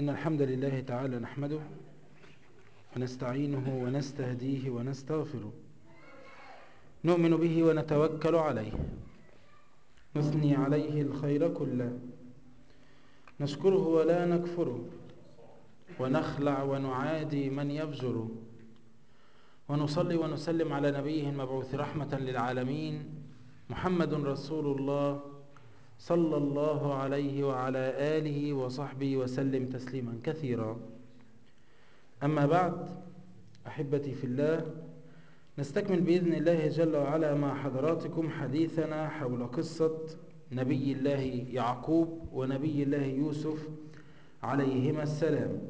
إن الحمد لله تعالى نحمده ونستعينه ونستهديه ونستغفره نؤمن به ونتوكل عليه نثني عليه الخير كله نشكره ولا نكفره ونخلع ونعادي من يفجره ونصلي ونسلم على نبيه المبعوث رحمة للعالمين محمد رسول الله صلى الله عليه وعلى آله وصحبه وسلم تسليما كثيرا أما بعد أحبتي في الله نستكمل بإذن الله جل وعلا مع حضراتكم حديثنا حول قصة نبي الله يعقوب ونبي الله يوسف عليهما السلام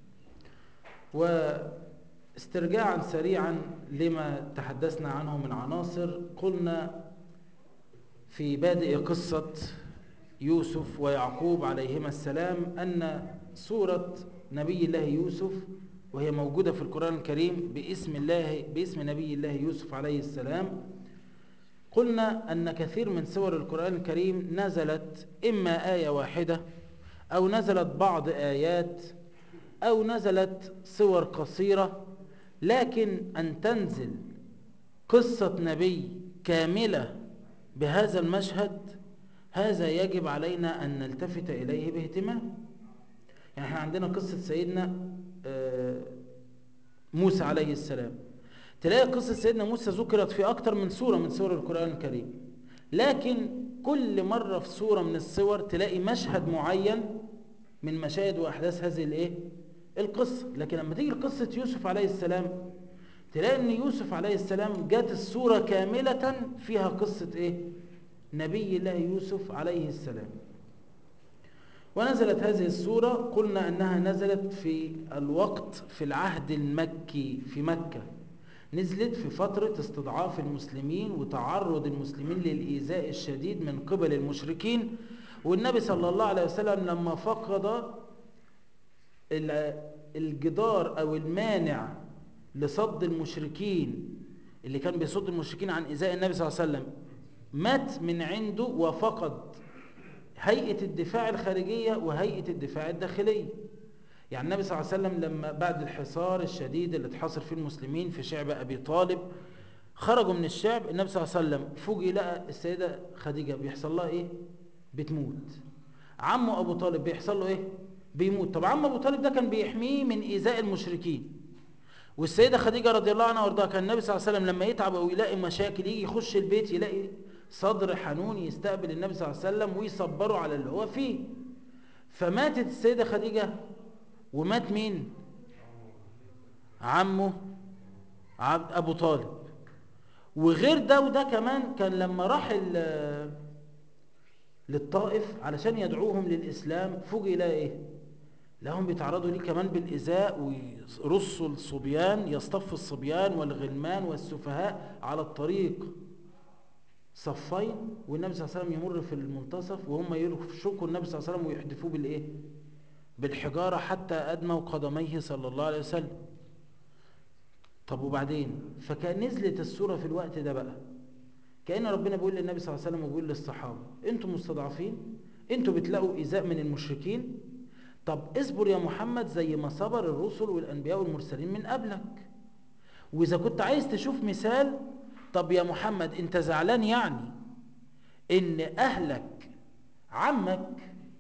واسترجاعا سريعا لما تحدثنا عنه من عناصر قلنا في بادئ قصة يوسف ويعقوب عليهما السلام أن سورة نبي الله يوسف وهي موجودة في القرآن الكريم باسم الله باسم نبي الله يوسف عليه السلام قلنا أن كثير من سور القرآن الكريم نزلت إما آية واحدة أو نزلت بعض آيات أو نزلت سور قصيرة لكن أن تنزل قصة نبي كاملة بهذا المشهد هذا يجب علينا أن نلتفت إليه باهتمام يعني احنا عندنا قصة سيدنا موسى عليه السلام تلاقي قصة سيدنا موسى ذكرت في أكتر من سورة من سور القرآن الكريم لكن كل مرة في سورة من السور تلاقي مشهد معين من مشاهد وأحداث هذه الإيه؟ القصة لكن لما تيجي قصة يوسف عليه السلام تلاقي أن يوسف عليه السلام جات السورة كاملة فيها قصة إيه؟ نبي الله يوسف عليه السلام ونزلت هذه السورة قلنا أنها نزلت في الوقت في العهد المكي في مكة نزلت في فترة استضعاف المسلمين وتعرض المسلمين للإيذاء الشديد من قبل المشركين والنبي صلى الله عليه وسلم لما فقد الجدار أو المانع لصد المشركين اللي كان بيصد المشركين عن إيذاء النبي صلى الله عليه وسلم مات من عنده وفقد هيئة الدفاع الخارجية وهيئة الدفاع الداخلية يعني النبي صلى الله عليه وسلم لما بعد الحصار الشديد اللي اتحاصر فيه المسلمين في شعب أبي طالب خرجوا من الشعب النبي صلى الله عليه وسلم فوجئ لقى السيدة خديجة بيحصل لها ايه بتموت عمه أبو طالب بيحصل له ايه بيموت طب عم أبو طالب ده كان بيحميه من إيذاء المشركين والسيدة خديجة رضي الله عنها وارضاها كان النبي صلى الله عليه وسلم لما يتعب أو يلاقي مشاكل يجي يخش البيت يلاقي صدر حنون يستقبل النبي صلى الله عليه وسلم ويصبره على اللي هو فيه فماتت السيدة خديجة ومات مين عمه عبد أبو طالب وغير ده وده كمان كان لما راح للطائف علشان يدعوهم للإسلام فوجئ لها إيه لهم بيتعرضوا ليه كمان بالإزاء ويرصوا الصبيان يصطف الصبيان والغلمان والسفهاء على الطريق صفين والنبي صلى الله عليه وسلم يمر في المنتصف وهم يشكوا النبي صلى الله عليه وسلم ويحدفوه بالايه بالحجاره حتى ادموا قدميه صلى الله عليه وسلم طب وبعدين فكان نزلت السوره في الوقت ده بقى كان ربنا بيقول للنبي صلى الله عليه وسلم وبيقول للصحابه انتم مستضعفين انتم بتلاقوا ايذاء من المشركين طب اصبر يا محمد زي ما صبر الرسل والانبياء والمرسلين من قبلك واذا كنت عايز تشوف مثال طب يا محمد انت زعلان يعني ان اهلك عمك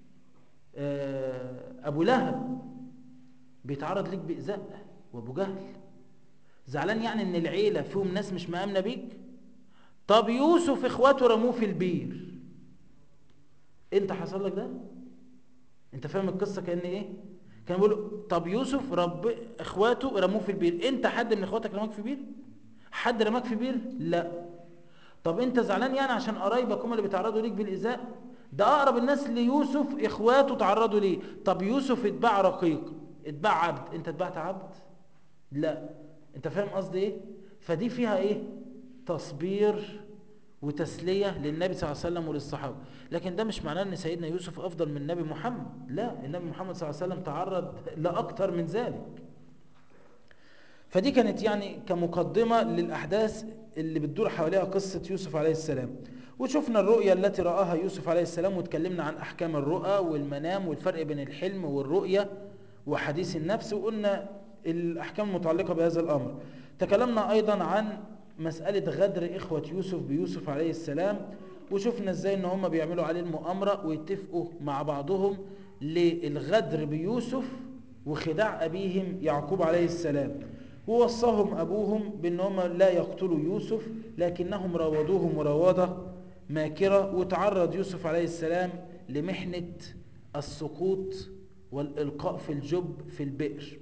ابو لهب بيتعرض ليك بايذاء وابو جهل زعلان يعني ان العيله فيهم ناس مش مامنه بيك طب يوسف اخواته رموه في البير انت حصل لك ده انت فاهم القصه كان ايه كان بيقولوا طب يوسف رب اخواته رموه في البير انت حد من اخواتك رماك في بير حد رماك في بير لا طب انت زعلان يعني عشان قرايبك هم اللي بيتعرضوا ليك بالايذاء ده اقرب الناس ليوسف اخواته تعرضوا ليه طب يوسف اتباع رقيق اتباع عبد انت اتبعت عبد لا انت فاهم قصدي ايه فدي فيها ايه تصبير وتسلية للنبي صلى الله عليه وسلم وللصحابة لكن ده مش معناه ان سيدنا يوسف افضل من النبي محمد لا النبي محمد صلى الله عليه وسلم تعرض لاكثر من ذلك فدي كانت يعني كمقدمة للأحداث اللي بتدور حواليها قصة يوسف عليه السلام وشفنا الرؤية التي رآها يوسف عليه السلام وتكلمنا عن أحكام الرؤى والمنام والفرق بين الحلم والرؤية وحديث النفس وقلنا الأحكام المتعلقة بهذا الأمر تكلمنا أيضا عن مسألة غدر إخوة يوسف بيوسف عليه السلام وشفنا ازاي ان هم بيعملوا عليه المؤامرة ويتفقوا مع بعضهم للغدر بيوسف وخداع أبيهم يعقوب عليه السلام ووصاهم أبوهم بأن هم لا يقتلوا يوسف لكنهم راودوه مراودة ماكرة وتعرض يوسف عليه السلام لمحنة السقوط والإلقاء في الجب في البئر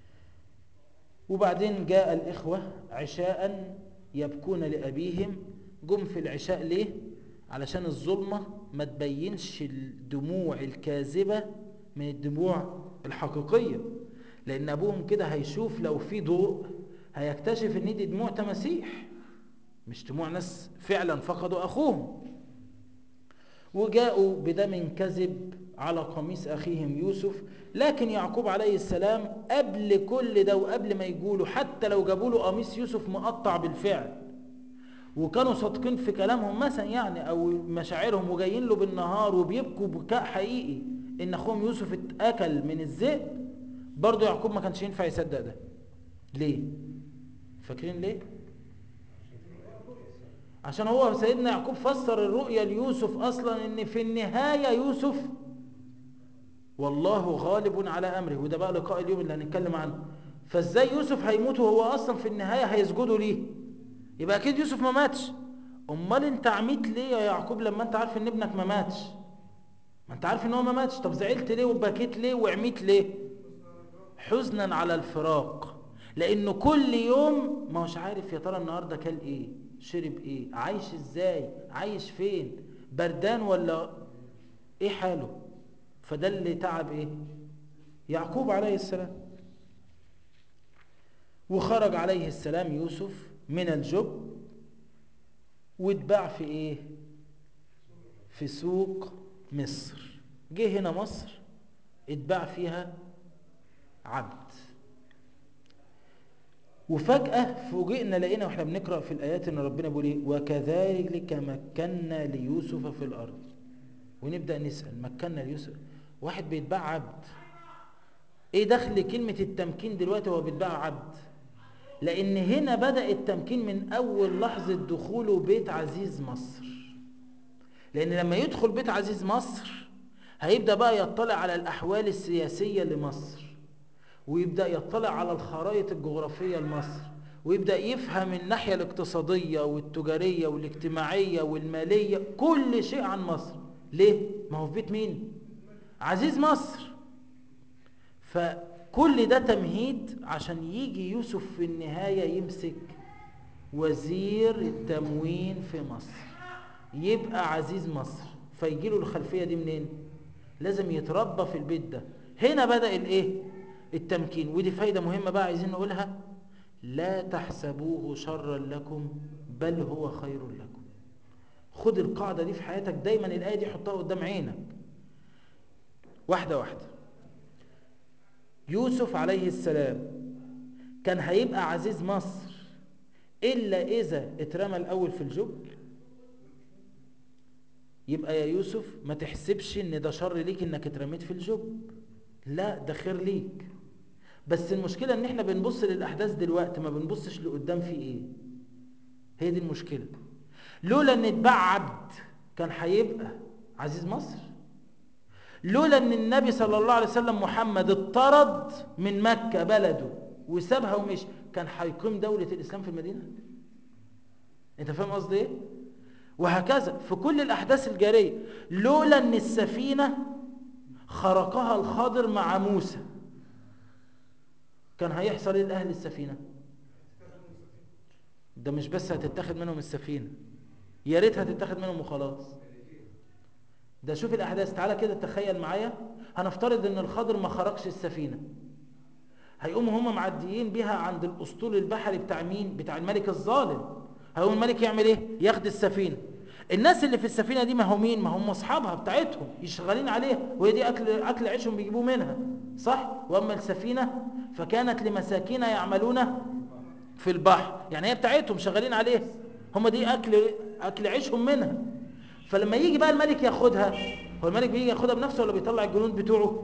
وبعدين جاء الإخوة عشاء يبكون لأبيهم جم في العشاء ليه؟ علشان الظلمة ما تبينش الدموع الكاذبة من الدموع الحقيقية لأن أبوهم كده هيشوف لو في ضوء هيكتشف إن دي دموع تماسيح مش دموع ناس فعلا فقدوا أخوهم وجاءوا بدم كذب على قميص أخيهم يوسف لكن يعقوب عليه السلام قبل كل ده وقبل ما يقولوا حتى لو جابوا له قميص يوسف مقطع بالفعل وكانوا صادقين في كلامهم مثلا يعني او مشاعرهم وجايين له بالنهار وبيبكوا بكاء حقيقي ان اخوهم يوسف اتاكل من الذئب برضه يعقوب ما كانش ينفع يصدق ده ليه فاكرين ليه عشان هو سيدنا يعقوب فسر الرؤيا ليوسف اصلا ان في النهايه يوسف والله غالب على امره وده بقى لقاء اليوم اللي هنتكلم عنه فازاي يوسف هيموت وهو اصلا في النهايه هيسجدوا ليه يبقى اكيد يوسف ما ماتش امال انت عميت ليه يا يعقوب لما انت عارف ان ابنك ما ماتش ما انت عارف ان هو ما ماتش طب زعلت ليه وبكيت ليه وعميت ليه حزنا على الفراق لانه كل يوم ما هوش عارف يا ترى النهارده كل ايه شرب ايه عايش ازاي عايش فين بردان ولا ايه حاله فده اللي تعب ايه يعقوب عليه السلام وخرج عليه السلام يوسف من الجب واتباع في ايه في سوق مصر جه هنا مصر اتباع فيها عبد وفجأة فوجئنا لقينا واحنا بنقرأ في الآيات ان ربنا بيقول ايه وكذلك مكنا ليوسف في الأرض ونبدأ نسأل مكنا ليوسف واحد بيتباع عبد ايه دخل كلمة التمكين دلوقتي وهو بيتباع عبد لأن هنا بدأ التمكين من أول لحظة دخوله بيت عزيز مصر لأن لما يدخل بيت عزيز مصر هيبدأ بقى يطلع على الأحوال السياسية لمصر ويبدأ يطلع على الخرائط الجغرافية لمصر ويبدأ يفهم الناحية الاقتصادية والتجارية والاجتماعية والمالية كل شيء عن مصر ليه؟ ما هو في بيت مين؟ عزيز مصر فكل ده تمهيد عشان يجي يوسف في النهاية يمسك وزير التموين في مصر يبقى عزيز مصر فيجي له الخلفية دي منين؟ لازم يتربى في البيت ده هنا بدأ الايه؟ التمكين ودي فايدة مهمة بقى عايزين نقولها لا تحسبوه شرا لكم بل هو خير لكم خد القاعدة دي في حياتك دايما الآية دي حطها قدام عينك واحدة واحدة يوسف عليه السلام كان هيبقى عزيز مصر إلا إذا اترمى الأول في الجب يبقى يا يوسف ما تحسبش ان ده شر ليك انك اترميت في الجب لا ده خير ليك بس المشكلة ان احنا بنبص للأحداث دلوقتي ما بنبصش لقدام في ايه هي دي المشكلة لولا ان اتباع عبد كان هيبقى عزيز مصر لولا ان النبي صلى الله عليه وسلم محمد اطرد من مكة بلده وسابها ومشي كان هيقيم دولة الإسلام في المدينة انت فاهم قصدي ايه وهكذا في كل الأحداث الجارية لولا ان السفينة خرقها الخضر مع موسى كان هيحصل ايه لأهل السفينة ده مش بس هتتاخد منهم السفينة يا ريت هتتاخد منهم وخلاص ده شوف الأحداث تعالى كده تخيل معايا هنفترض ان الخضر ما خرقش السفينة هيقوموا هم معديين بيها عند الأسطول البحري بتاع مين بتاع الملك الظالم هيقوم الملك يعمل ايه ياخد السفينة الناس اللي في السفينة دي ما هم مين ما هم اصحابها بتاعتهم يشغلين عليها وهي دي اكل اكل عيشهم بيجيبوه منها صح واما السفينة فكانت لمساكين يعملون في البحر يعني هي بتاعتهم شغالين عليها هم دي اكل اكل عيشهم منها فلما يجي بقى الملك ياخدها هو الملك بيجي ياخدها بنفسه ولا بيطلع الجنود بتوعه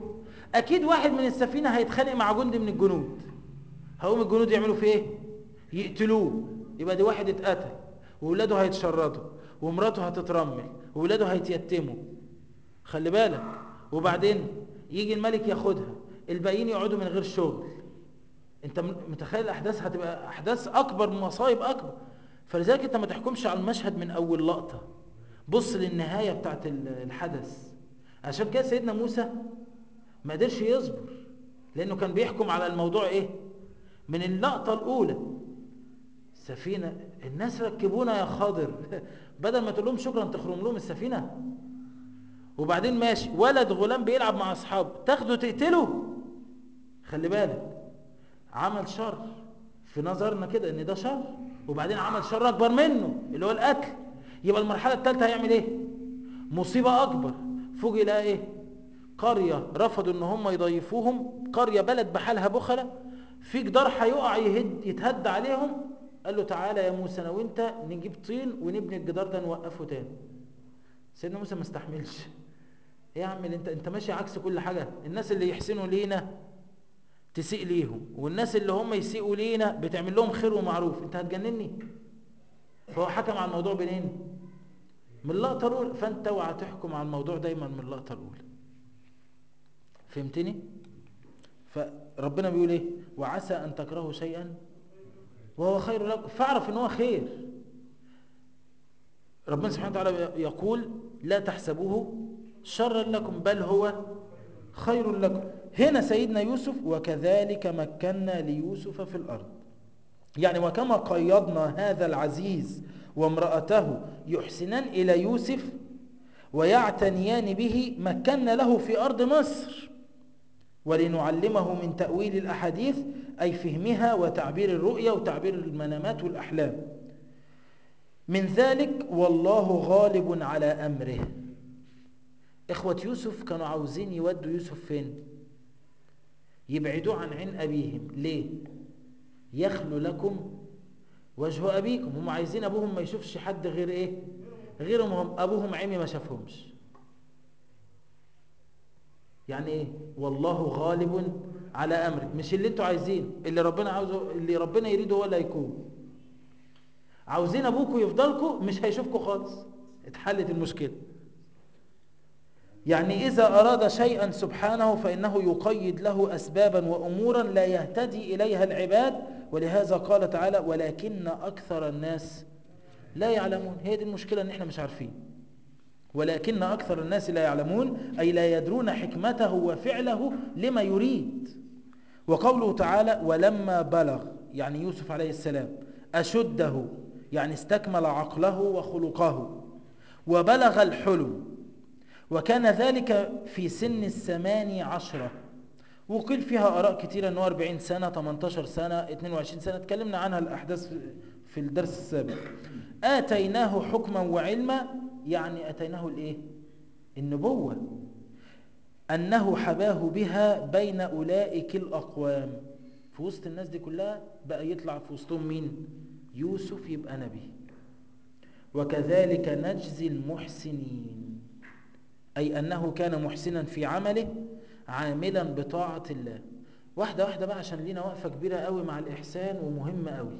اكيد واحد من السفينة هيتخانق مع جندي من الجنود هقوم الجنود يعملوا فيه ايه يقتلوه يبقى دي واحد اتقتل وولاده هيتشردوا ومراته هتترمل وولاده هيتيتموا خلي بالك وبعدين يجي الملك ياخدها الباقيين يقعدوا من غير شغل انت متخيل الاحداث هتبقى احداث اكبر مصايب اكبر فلذلك انت ما تحكمش على المشهد من اول لقطة بص للنهاية بتاعت الحدث عشان كده سيدنا موسى ما قدرش يصبر لانه كان بيحكم على الموضوع ايه من اللقطة الاولى سفينة الناس ركبونا يا خاضر بدل ما تقول لهم شكرا تخرم لهم السفينة وبعدين ماشي ولد غلام بيلعب مع اصحابه تاخده تقتله خلي بالك عمل شر في نظرنا كده ان ده شر وبعدين عمل شر اكبر منه اللي هو القتل يبقى المرحله الثالثه هيعمل ايه مصيبه اكبر فوجئ لقى ايه قريه رفضوا ان هم يضيفوهم قريه بلد بحالها بخله في جدار هيقع يهد يتهد عليهم قال له تعالى يا موسى انا وانت نجيب طين ونبني الجدار ده نوقفه تاني سيدنا موسى ما استحملش ايه يا عم انت انت ماشي عكس كل حاجه الناس اللي يحسنوا لينا تسيء ليهم والناس اللي هم يسيئوا لينا بتعمل لهم خير ومعروف انت هتجنني فهو حكم على الموضوع منين من اللقطه الاولى فانت اوعى تحكم على الموضوع دايما من اللقطه الاولى فهمتني فربنا بيقول ايه وعسى ان تكرهوا شيئا وهو خير لكم فاعرف ان هو خير ربنا سبحانه وتعالى يقول لا تحسبوه شرا لكم بل هو خير لكم هنا سيدنا يوسف وكذلك مكنا ليوسف في الأرض يعني وكما قيضنا هذا العزيز وامرأته يحسنان إلى يوسف ويعتنيان به مكنا له في أرض مصر ولنعلمه من تأويل الأحاديث أي فهمها وتعبير الرؤية وتعبير المنامات والأحلام من ذلك والله غالب على أمره إخوة يوسف كانوا عاوزين يودوا يوسف فين يبعدوه عن عين أبيهم ليه يخلو لكم وجه أبيكم هم عايزين أبوهم ما يشوفش حد غير إيه غيرهم هم أبوهم عمي ما شافهمش يعني إيه والله غالب على أمره مش اللي انتوا عايزين اللي ربنا عاوزه اللي ربنا يريده هو اللي هيكون عاوزين أبوكم يفضلكم مش هيشوفكم خالص اتحلت المشكلة يعني إذا أراد شيئا سبحانه فإنه يقيد له أسبابا وأمورا لا يهتدي إليها العباد ولهذا قال تعالى ولكن أكثر الناس لا يعلمون هي دي المشكلة أن احنا مش عارفين ولكن أكثر الناس لا يعلمون أي لا يدرون حكمته وفعله لما يريد وقوله تعالى ولما بلغ يعني يوسف عليه السلام أشده يعني استكمل عقله وخلقه وبلغ الحلم وكان ذلك في سن الثماني عشرة وقيل فيها آراء كتيرة أنه 40 سنة 18 سنة 22 سنة اتكلمنا عنها الأحداث في الدرس السابق آتيناه حكما وعلما يعني أتيناه الإيه؟ النبوة أنه حباه بها بين أولئك الأقوام في وسط الناس دي كلها بقى يطلع في وسطهم مين يوسف يبقى نبي وكذلك نجزي المحسنين أي أنه كان محسنا في عمله عاملا بطاعة الله واحدة واحدة بقى عشان لينا وقفة كبيرة قوي مع الإحسان ومهمة قوي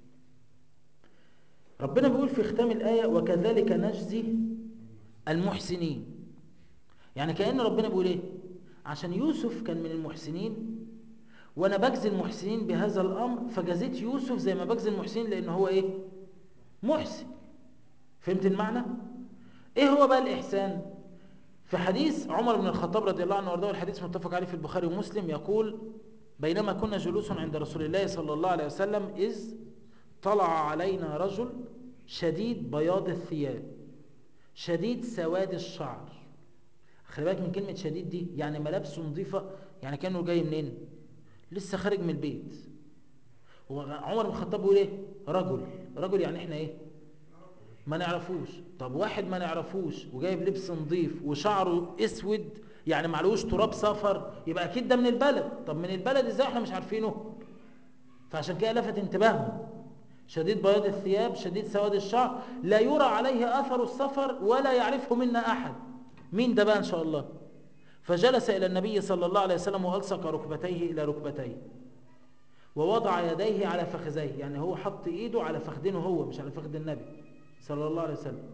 ربنا بيقول في ختام الآية وكذلك نجزي المحسنين يعني كأن ربنا بيقول إيه عشان يوسف كان من المحسنين وأنا بجزي المحسنين بهذا الأمر فجزيت يوسف زي ما بجزي المحسنين لأن هو إيه محسن فهمت المعنى إيه هو بقى الإحسان في حديث عمر بن الخطاب رضي الله عنه وارضاه الحديث متفق عليه في البخاري ومسلم يقول بينما كنا جلوس عند رسول الله صلى الله عليه وسلم إذ طلع علينا رجل شديد بياض الثياب شديد سواد الشعر خلي بالك من كلمة شديد دي يعني ملابسه نظيفة يعني كانه جاي منين لسه خارج من البيت وعمر بن الخطاب بيقول ايه رجل رجل يعني احنا ايه ما نعرفوش طب واحد ما نعرفوش وجايب لبس نظيف وشعره اسود يعني معلوش تراب سفر يبقى اكيد ده من البلد طب من البلد ازاي احنا مش عارفينه فعشان كده لفت انتباههم شديد بياض الثياب شديد سواد الشعر لا يرى عليه اثر السفر ولا يعرفه منا احد مين ده بقى ان شاء الله فجلس إلى النبي صلى الله عليه وسلم وألصق ركبتيه إلى ركبتيه ووضع يديه على فخذيه يعني هو حط إيده على فخذينه هو مش على فخذ النبي صلى الله عليه وسلم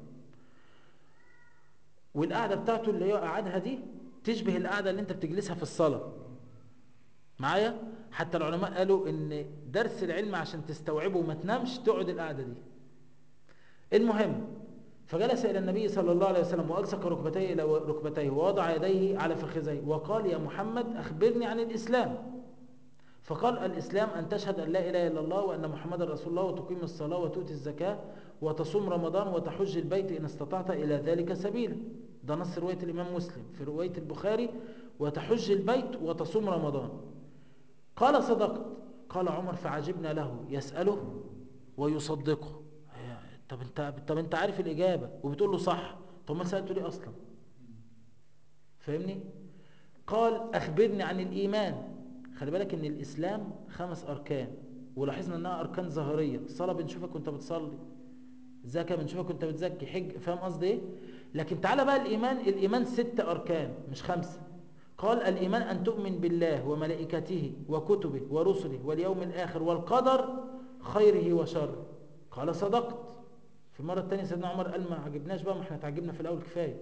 والقعدة بتاعته اللي هي قعدها دي تشبه القعدة اللي انت بتجلسها في الصلاة معايا حتى العلماء قالوا ان درس العلم عشان تستوعبه وما تنامش تقعد القعدة دي المهم فجلس إلى النبي صلى الله عليه وسلم وألصق ركبتيه إلى ركبتيه ووضع يديه على فخذيه وقال يا محمد أخبرني عن الإسلام فقال الإسلام أن تشهد أن لا إله إلا الله وأن محمد رسول الله وتقيم الصلاة وتؤتي الزكاة وتصوم رمضان وتحج البيت إن استطعت إلى ذلك سبيلا ده نص رواية الإمام مسلم في رواية البخاري وتحج البيت وتصوم رمضان قال صدقت قال عمر فعجبنا له يسأله ويصدقه طب انت طب انت عارف الإجابة وبتقول له صح طب ما سألته ليه أصلا فاهمني قال أخبرني عن الإيمان خلي بالك ان الإسلام خمس أركان ولاحظنا انها أركان ظاهرية الصلاة بنشوفك وانت بتصلي الزكاة بنشوفك وانت بتزكي حج فاهم قصدي ايه لكن تعالى بقى الإيمان الإيمان ست أركان مش خمسة قال الإيمان أن تؤمن بالله وملائكته وكتبه ورسله واليوم الآخر والقدر خيره وشره قال صدقت في المرة الثانية سيدنا عمر قال ما عجبناش بقى ما احنا تعجبنا في الأول كفاية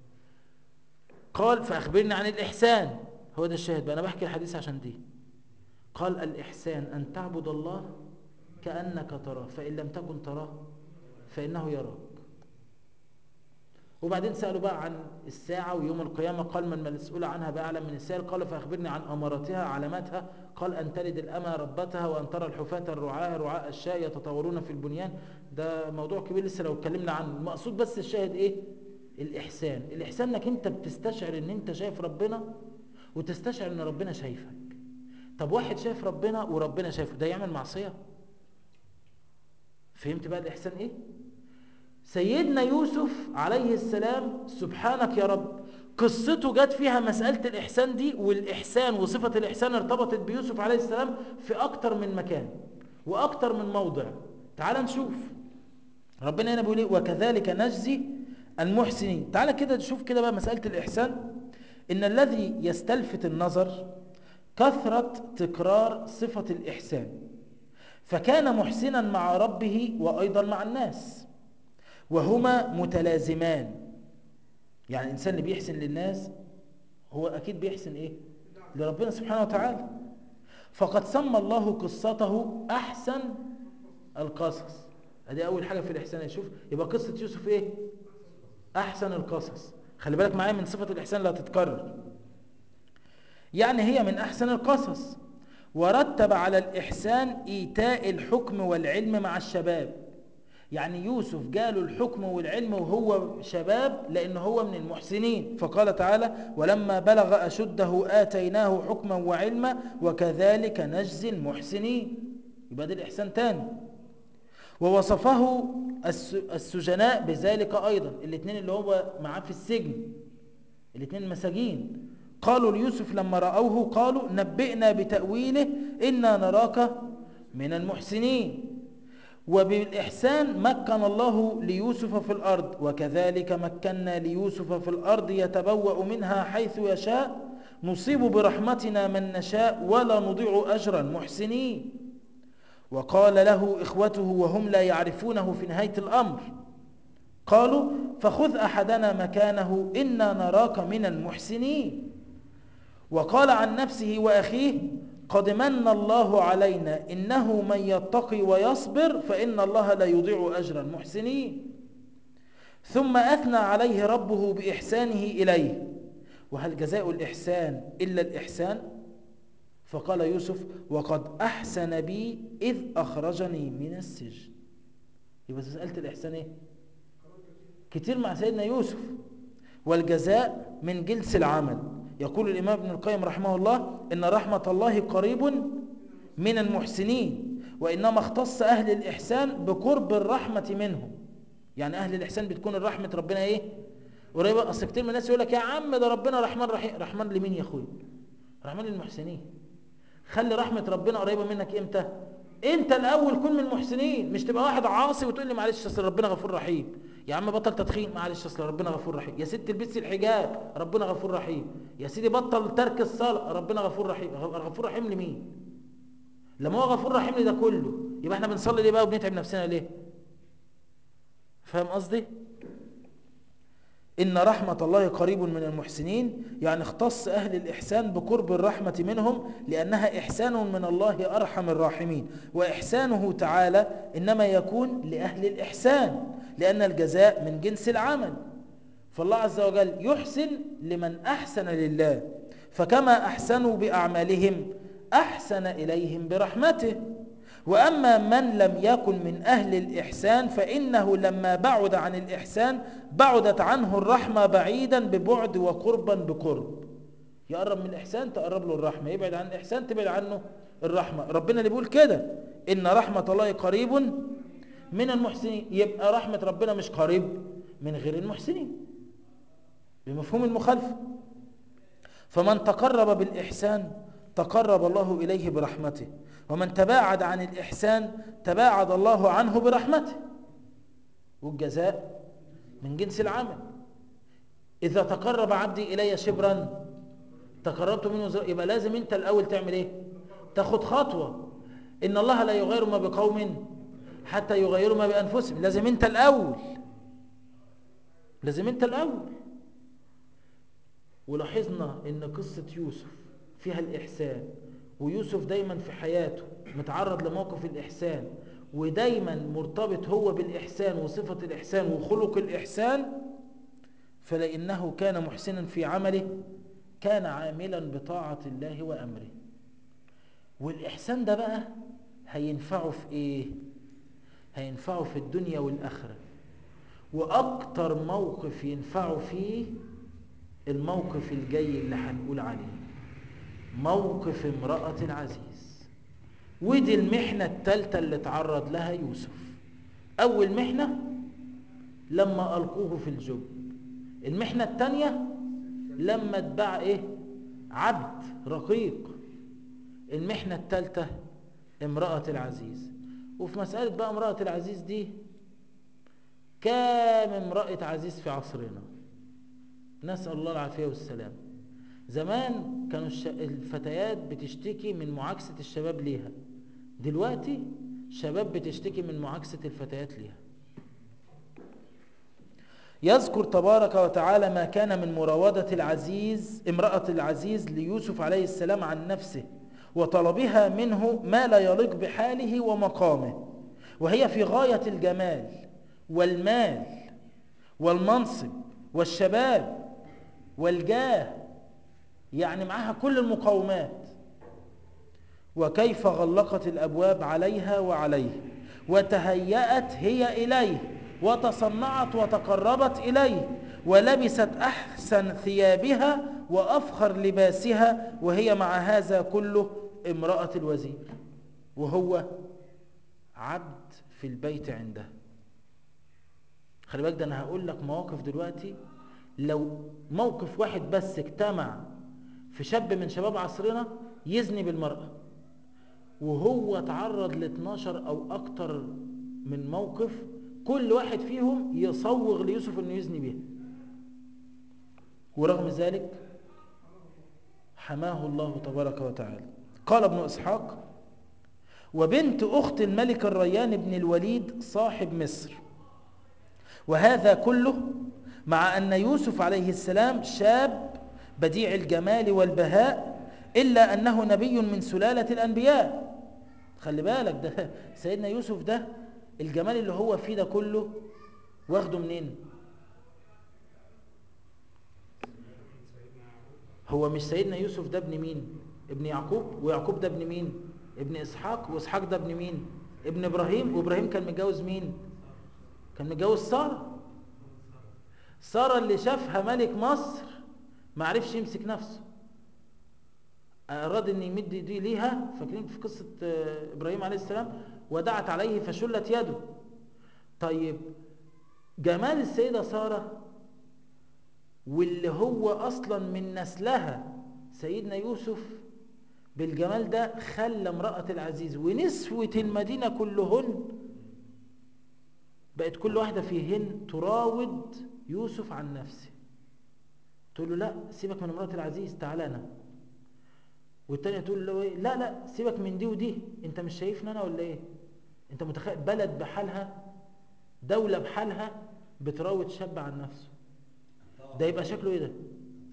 قال فأخبرني عن الإحسان هو ده الشاهد بقى أنا بحكي الحديث عشان دي قال الإحسان أن تعبد الله كأنك تراه فإن لم تكن تراه فإنه يراك وبعدين سألوا بقى عن الساعة ويوم القيامة قال من المسؤول عنها بأعلم من السائل قال فأخبرني عن أماراتها علاماتها قال أن تلد الأمة ربتها وأن ترى الحفاة الرعاة رعاء الشاء يتطورون في البنيان ده موضوع كبير لسه لو اتكلمنا عنه المقصود بس الشاهد إيه الإحسان الإحسان أنك أنت بتستشعر أن أنت شايف ربنا وتستشعر أن ربنا شايفك طب واحد شايف ربنا وربنا شايفه ده يعمل معصية فهمت بقى الإحسان إيه سيدنا يوسف عليه السلام سبحانك يا رب قصته جت فيها مسألة الإحسان دي والإحسان وصفة الإحسان ارتبطت بيوسف عليه السلام في أكتر من مكان وأكتر من موضع تعال نشوف ربنا هنا بيقول ايه وكذلك نجزي المحسنين تعال كده نشوف كده بقى مسألة الإحسان إن الذي يستلفت النظر كثرة تكرار صفة الإحسان فكان محسنا مع ربه وأيضا مع الناس وهما متلازمان يعني الإنسان اللي بيحسن للناس هو أكيد بيحسن إيه لربنا سبحانه وتعالى فقد سمى الله قصته أحسن القصص ادي أول حاجة في الإحسان شوف يبقى قصة يوسف إيه أحسن القصص خلي بالك معايا من صفة الإحسان لا تتكرر يعني هي من أحسن القصص ورتب على الإحسان إيتاء الحكم والعلم مع الشباب يعني يوسف جاله الحكم والعلم وهو شباب لأنه هو من المحسنين فقال تعالى ولما بلغ أشده آتيناه حكما وعلما وكذلك نجزي المحسنين يبقى ده الإحسان تاني ووصفه السجناء بذلك أيضا الاثنين اللي هو معاه في السجن الاثنين مساجين قالوا ليوسف لما رأوه قالوا نبئنا بتأويله إنا نراك من المحسنين وبالإحسان مكن الله ليوسف في الأرض وكذلك مكنا ليوسف في الأرض يتبوأ منها حيث يشاء نصيب برحمتنا من نشاء ولا نضيع أجر المحسنين وقال له إخوته وهم لا يعرفونه في نهاية الأمر قالوا فخذ أحدنا مكانه إنا نراك من المحسنين وقال عن نفسه وأخيه قد من الله علينا إنه من يتقي ويصبر فإن الله لا يضيع أجر المحسنين ثم أثنى عليه ربه بإحسانه إليه وهل جزاء الإحسان إلا الإحسان فقال يوسف وقد أحسن بي إذ أخرجني من السجن يبقى سألت الإحسان إيه كتير مع سيدنا يوسف والجزاء من جنس العمل يقول الإمام ابن القيم رحمه الله إن رحمة الله قريب من المحسنين وإنما اختص أهل الإحسان بقرب الرحمة منهم يعني أهل الإحسان بتكون الرحمة ربنا إيه قريبة أصل كتير من الناس يقول لك يا عم ده ربنا رحمن رحيم رحمن لمين يا أخوي رحمن للمحسنين خلي رحمة ربنا قريبة منك إمتى انت الأول كن من المحسنين مش تبقى واحد عاصي وتقول لي معلش أصل ربنا غفور رحيم يا عم بطل تدخين معلش اصل ربنا غفور رحيم يا ست البسي الحجاب ربنا غفور رحيم يا سيدي بطل ترك الصلاه ربنا غفور رحيم غفور رحيم لمين لما هو غفور رحيم لده كله يبقى احنا بنصلي ليه بقى وبنتعب نفسنا ليه فاهم قصدي إن رحمة الله قريب من المحسنين يعني اختص أهل الإحسان بقرب الرحمة منهم لأنها إحسان من الله أرحم الراحمين وإحسانه تعالى إنما يكون لأهل الإحسان لأن الجزاء من جنس العمل فالله عز وجل يحسن لمن أحسن لله فكما أحسنوا بأعمالهم أحسن إليهم برحمته وأما من لم يكن من أهل الإحسان فإنه لما بعد عن الإحسان بعدت عنه الرحمة بعيدا ببعد وقربا بقرب يقرب من الإحسان تقرب له الرحمة يبعد عن الإحسان تبعد عنه الرحمة ربنا اللي بيقول كده إن رحمة الله قريب من المحسنين يبقى رحمة ربنا مش قريب من غير المحسنين بمفهوم المخالفة فمن تقرب بالإحسان تقرب الله إليه برحمته ومن تباعد عن الإحسان تباعد الله عنه برحمته والجزاء من جنس العمل إذا تقرب عبدي إلي شبرا تقربت منه زر... يبقى لازم أنت الأول تعمل إيه تاخد خطوة إن الله لا يغير ما بقوم حتى يغيروا ما بأنفسهم لازم أنت الأول لازم أنت الأول ولاحظنا إن قصة يوسف فيها الإحسان ويوسف دايما في حياته متعرض لموقف الإحسان ودايما مرتبط هو بالإحسان وصفة الإحسان وخلق الإحسان فلأنه كان محسنا في عمله كان عاملا بطاعة الله وأمره والإحسان ده بقى هينفعه في إيه؟ هينفعه في الدنيا والآخرة وأكتر موقف ينفعه فيه الموقف الجاي اللي هنقول عليه موقف امرأة العزيز ودي المحنة التالتة اللي تعرض لها يوسف أول محنة لما ألقوه في الجب المحنة التانية لما اتباع إيه عبد رقيق المحنة التالتة امرأة العزيز وفي مسألة بقى امرأة العزيز دي كام امرأة عزيز في عصرنا نسأل الله العافية والسلام زمان كانوا الفتيات بتشتكي من معاكسة الشباب ليها دلوقتي شباب بتشتكي من معاكسة الفتيات ليها يذكر تبارك وتعالى ما كان من مراودة العزيز امرأة العزيز ليوسف عليه السلام عن نفسه وطلبها منه ما لا يليق بحاله ومقامه وهي في غاية الجمال والمال والمنصب والشباب والجاه يعني معها كل المقومات وكيف غلقت الأبواب عليها وعليه وتهيأت هي إليه وتصنعت وتقربت إليه ولبست أحسن ثيابها وأفخر لباسها وهي مع هذا كله امرأة الوزير وهو عبد في البيت عنده خلي بالك ده أنا هقول لك مواقف دلوقتي لو موقف واحد بس اجتمع في شاب من شباب عصرنا يزني بالمرأة وهو تعرض ل 12 أو أكتر من موقف كل واحد فيهم يصوغ ليوسف أنه يزني به ورغم ذلك حماه الله تبارك وتعالى قال ابن إسحاق وبنت أخت الملك الريان بن الوليد صاحب مصر وهذا كله مع أن يوسف عليه السلام شاب بديع الجمال والبهاء إلا أنه نبي من سلالة الأنبياء خلي بالك ده سيدنا يوسف ده الجمال اللي هو فيه ده كله واخده منين هو مش سيدنا يوسف ده ابن مين ابن يعقوب ويعقوب ده ابن مين ابن إسحاق وإسحاق ده ابن مين ابن إبراهيم وإبراهيم كان متجوز مين كان متجوز سارة سارة اللي شافها ملك مصر ما عرفش يمسك نفسه أراد أن يمد دي ليها فاكرين في قصة إبراهيم عليه السلام ودعت عليه فشلت يده طيب جمال السيدة سارة واللي هو أصلا من نسلها سيدنا يوسف بالجمال ده خلى امرأة العزيز ونسوة المدينة كلهن بقت كل واحدة فيهن تراود يوسف عن نفسه تقول له لا سيبك من امرأة العزيز تعالى أنا والتانية تقول له إيه لا لا سيبك من دي ودي انت مش شايفني أنا ولا ايه انت متخيل بلد بحالها دولة بحالها بتراود شاب عن نفسه ده يبقى شكله ايه ده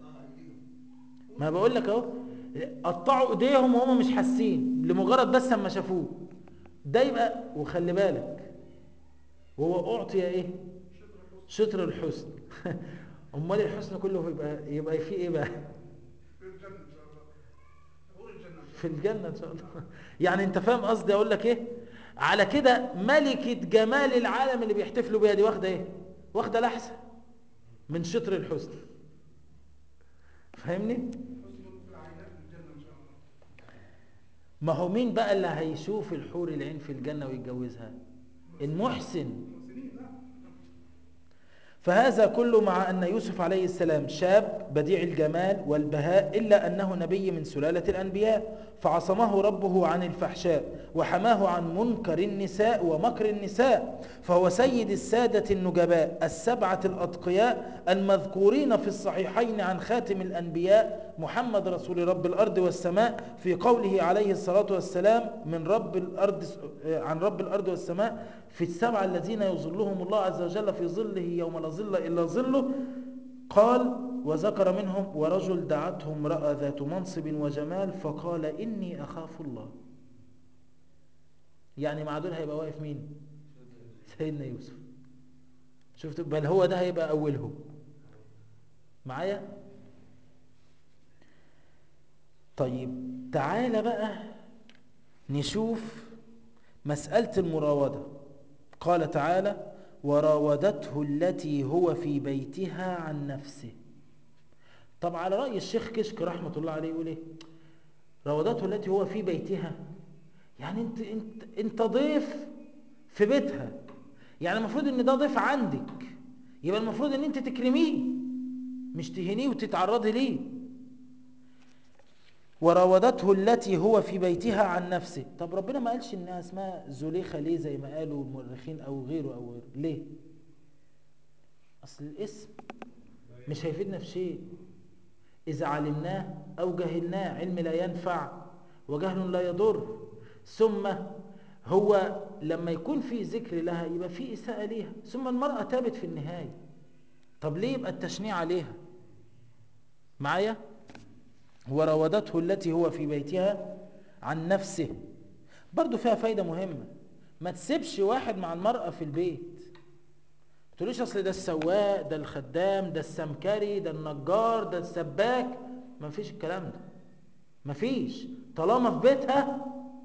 ما بقول لك اهو قطعوا ايديهم وهم مش حاسين لمجرد بس اما شافوه ده يبقى وخلي بالك وهو اعطي ايه شطر الحسن امال الحسن كله يبقى يبقى فيه ايه بقى في الجنة إن شاء الله يعني أنت فاهم قصدي أقول لك إيه على كده ملكة جمال العالم اللي بيحتفلوا بيها دي واخدة إيه واخدة لحسة من شطر الحسن فاهمني ما هو مين بقى اللي هيشوف الحور العين في الجنة ويتجوزها المحسن فهذا كله مع أن يوسف عليه السلام شاب بديع الجمال والبهاء إلا أنه نبي من سلالة الأنبياء فعصمه ربه عن الفحشاء وحماه عن منكر النساء ومكر النساء فهو سيد السادة النجباء السبعة الأتقياء المذكورين في الصحيحين عن خاتم الأنبياء محمد رسول رب الأرض والسماء في قوله عليه الصلاة والسلام من رب الأرض عن رب الأرض والسماء في السبعة الذين يظلهم الله عز وجل في ظله يوم لا ظل إلا ظله قال وذكر منهم ورجل دعته امرأة ذات منصب وجمال فقال إني أخاف الله يعني مع دول هيبقى واقف مين سيدنا يوسف شفت بل هو ده هيبقى أولهم معايا طيب تعالى بقى نشوف مسألة المراودة قال تعالى وراودته التي هو في بيتها عن نفسه طب على رأي الشيخ كشك رحمة الله عليه يقول ايه راودته التي هو في بيتها يعني انت, انت, انت ضيف في بيتها يعني المفروض ان ده ضيف عندك يبقى المفروض ان انت تكرميه مش تهنيه وتتعرضي ليه وراودته التي هو في بيتها عن نفسه طب ربنا ما قالش انها اسمها زليخة ليه زي ما قالوا المؤرخين او غيره او غيره ليه اصل الاسم مش هيفيدنا في شيء اذا علمناه او جهلناه علم لا ينفع وجهل لا يضر ثم هو لما يكون في ذكر لها يبقى في اساءة ليها ثم المرأة تابت في النهاية طب ليه يبقى التشنيع عليها معايا وراودته التي هو في بيتها عن نفسه برضو فيها فايدة مهمة ما تسيبش واحد مع المرأة في البيت ما تقوليش اصل ده السواق ده الخدام ده السمكري ده النجار ده السباك ما فيش الكلام ده ما فيش طالما في بيتها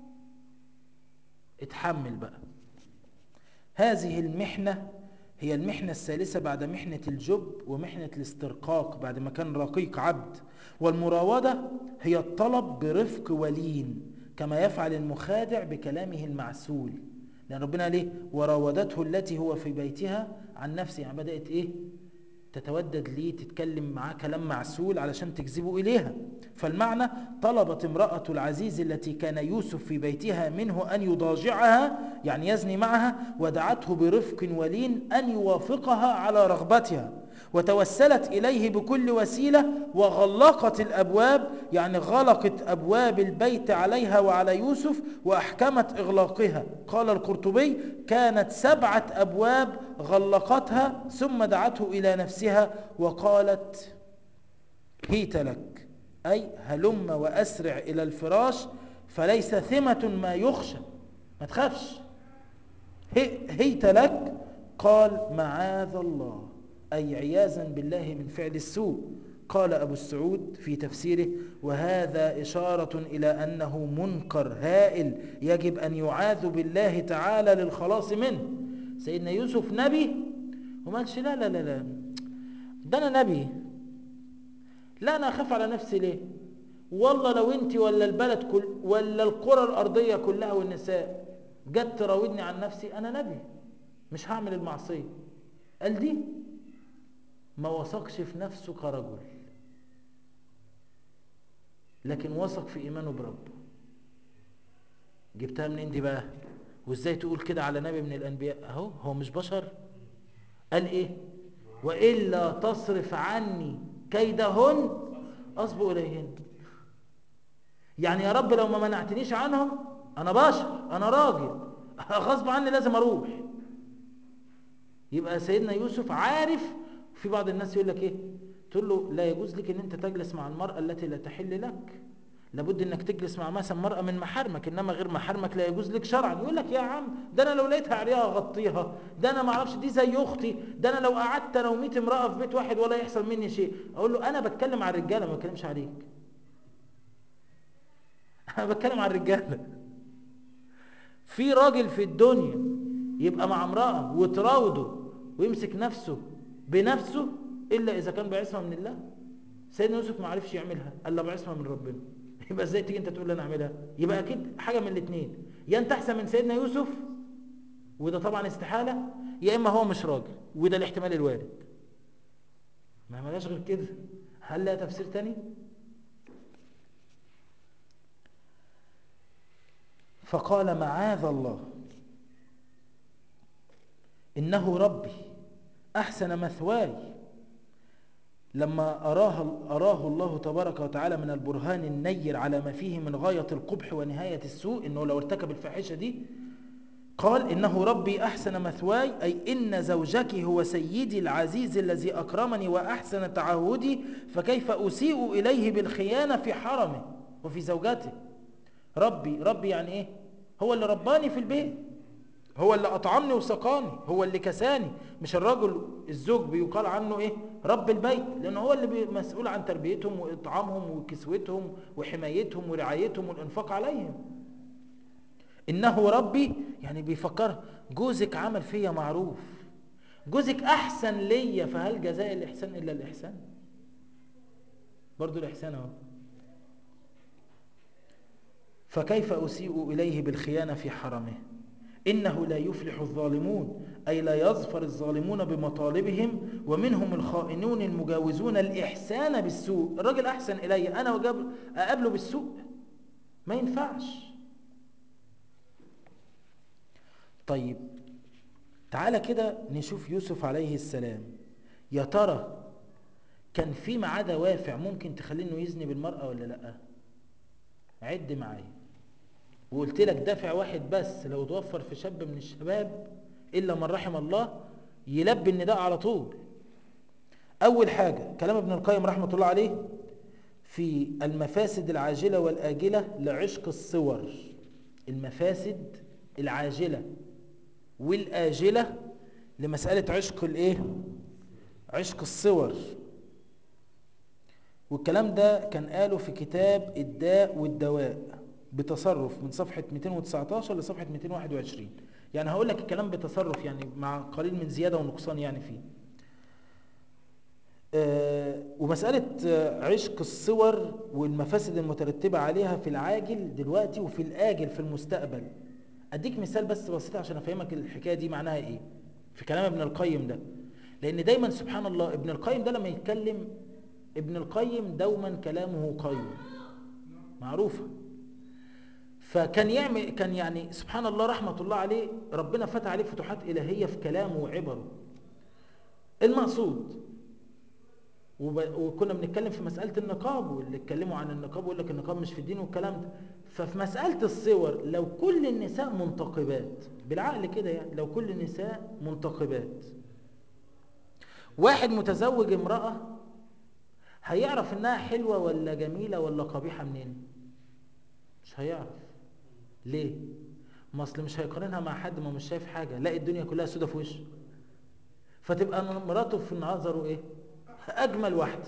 اتحمل بقى هذه المحنة هي المحنة الثالثة بعد محنة الجب ومحنة الاسترقاق بعد ما كان رقيق عبد والمراودة هي الطلب برفق ولين كما يفعل المخادع بكلامه المعسول لأن ربنا ليه وراودته التي هو في بيتها عن نفسه يعني بدأت إيه تتودد ليه تتكلم معاه كلام معسول علشان تجذبه إليها فالمعنى طلبت امرأة العزيز التي كان يوسف في بيتها منه أن يضاجعها يعني يزني معها ودعته برفق ولين أن يوافقها على رغبتها وتوسلت إليه بكل وسيلة وغلقت الأبواب يعني غلقت أبواب البيت عليها وعلى يوسف وأحكمت إغلاقها قال القرطبي كانت سبعة أبواب غلقتها ثم دعته إلى نفسها وقالت هيت لك أي هلم وأسرع إلى الفراش فليس ثمة ما يخشى ما تخافش هيت لك قال معاذ الله أي عياذا بالله من فعل السوء قال أبو السعود في تفسيره وهذا إشارة إلى أنه منكر هائل يجب أن يعاذ بالله تعالى للخلاص منه سيدنا يوسف نبي وما قالش لا لا لا لا ده أنا نبي لا أنا أخاف على نفسي ليه والله لو أنت ولا البلد كل ولا القرى الأرضية كلها والنساء جت تراودني عن نفسي أنا نبي مش هعمل المعصية قال دي ما وثقش في نفسه كرجل لكن وثق في إيمانه بربه جبتها منين دي بقى وازاي تقول كده على نبي من الانبياء اهو هو مش بشر قال ايه والا تصرف عني كيدهن اصبو اليهن يعني يا رب لو ما منعتنيش عنهم انا بشر انا راجل غصب عني لازم اروح يبقى سيدنا يوسف عارف في بعض الناس يقول لك ايه تقول له لا يجوز لك ان انت تجلس مع المرأة التي لا تحل لك لابد انك تجلس مع مثلا مرأة من محارمك انما غير محارمك لا يجوز لك شرعا يقول لك يا عم ده انا لو لقيتها عريها اغطيها ده انا ما اعرفش دي زي اختي ده انا لو قعدت انا و100 امرأة في بيت واحد ولا يحصل مني شيء اقول له انا بتكلم على الرجاله ما بتكلمش عليك انا بتكلم على الرجاله في راجل في الدنيا يبقى مع امرأة وتراوده ويمسك نفسه بنفسه الا اذا كان بعصمه من الله سيدنا يوسف ما عرفش يعملها الا بعصمه من ربنا يبقى ازاي تيجي انت تقول لي انا اعملها يبقى اكيد حاجه من الاثنين يا انت احسن من سيدنا يوسف وده طبعا استحاله يا اما هو مش راجل وده الاحتمال الوارد ما ملاش غير كده هل لها تفسير تاني فقال معاذ الله إنه ربي أحسن مثواي لما أراه, أراه الله تبارك وتعالى من البرهان النير على ما فيه من غاية القبح ونهاية السوء إنه لو ارتكب الفاحشة دي قال إنه ربي أحسن مثواي أي إن زوجك هو سيدي العزيز الذي أكرمني وأحسن تعهدي فكيف أسيء إليه بالخيانة في حرمه وفي زوجته ربي ربي يعني إيه هو اللي رباني في البيت هو اللي أطعمني وسقاني هو اللي كساني مش الرجل الزوج بيقال عنه إيه رب البيت لأنه هو اللي مسؤول عن تربيتهم وإطعامهم وكسوتهم وحمايتهم ورعايتهم والإنفاق عليهم إنه ربي يعني بيفكر جوزك عمل فيا معروف جوزك أحسن ليا فهل جزاء الإحسان إلا الإحسان برضو الإحسان أهو فكيف أسيء إليه بالخيانة في حرمه إنه لا يفلح الظالمون أي لا يظفر الظالمون بمطالبهم ومنهم الخائنون المجاوزون الإحسان بالسوء الراجل أحسن إلي أنا أقابله بالسوء ما ينفعش طيب تعالى كده نشوف يوسف عليه السلام يا ترى كان في معاه دوافع ممكن تخليه انه يزني بالمرأة ولا لا عد معايا وقلت لك دافع واحد بس لو توفر في شاب من الشباب إلا من رحم الله يلبي النداء على طول أول حاجة كلام ابن القيم رحمة الله عليه في المفاسد العاجلة والآجلة لعشق الصور المفاسد العاجلة والآجلة لمسألة عشق الايه عشق الصور والكلام ده كان قاله في كتاب الداء والدواء بتصرف من صفحة 219 لصفحة 221 يعني هقول لك الكلام بتصرف يعني مع قليل من زيادة ونقصان يعني فيه آه ومسألة عشق الصور والمفاسد المترتبة عليها في العاجل دلوقتي وفي الآجل في المستقبل أديك مثال بس بسيط عشان أفهمك الحكاية دي معناها إيه في كلام ابن القيم ده لأن دايما سبحان الله ابن القيم ده لما يتكلم ابن القيم دوما كلامه قيم معروفة فكان يعمل كان يعني سبحان الله رحمة الله عليه ربنا فتح عليه فتوحات إلهية في كلامه وعبره المقصود وكنا بنتكلم في مسألة النقاب واللي اتكلموا عن النقاب ويقول لك النقاب مش في الدين والكلام ده ففي مسألة الصور لو كل النساء منتقبات بالعقل كده يعني لو كل النساء منتقبات واحد متزوج امرأة هيعرف انها حلوة ولا جميلة ولا قبيحة منين مش هيعرف ليه ما اصل مش هيقارنها مع حد ما مش شايف حاجة لا الدنيا كلها سودة في وشه فتبقى مراته في نظره ايه اجمل واحدة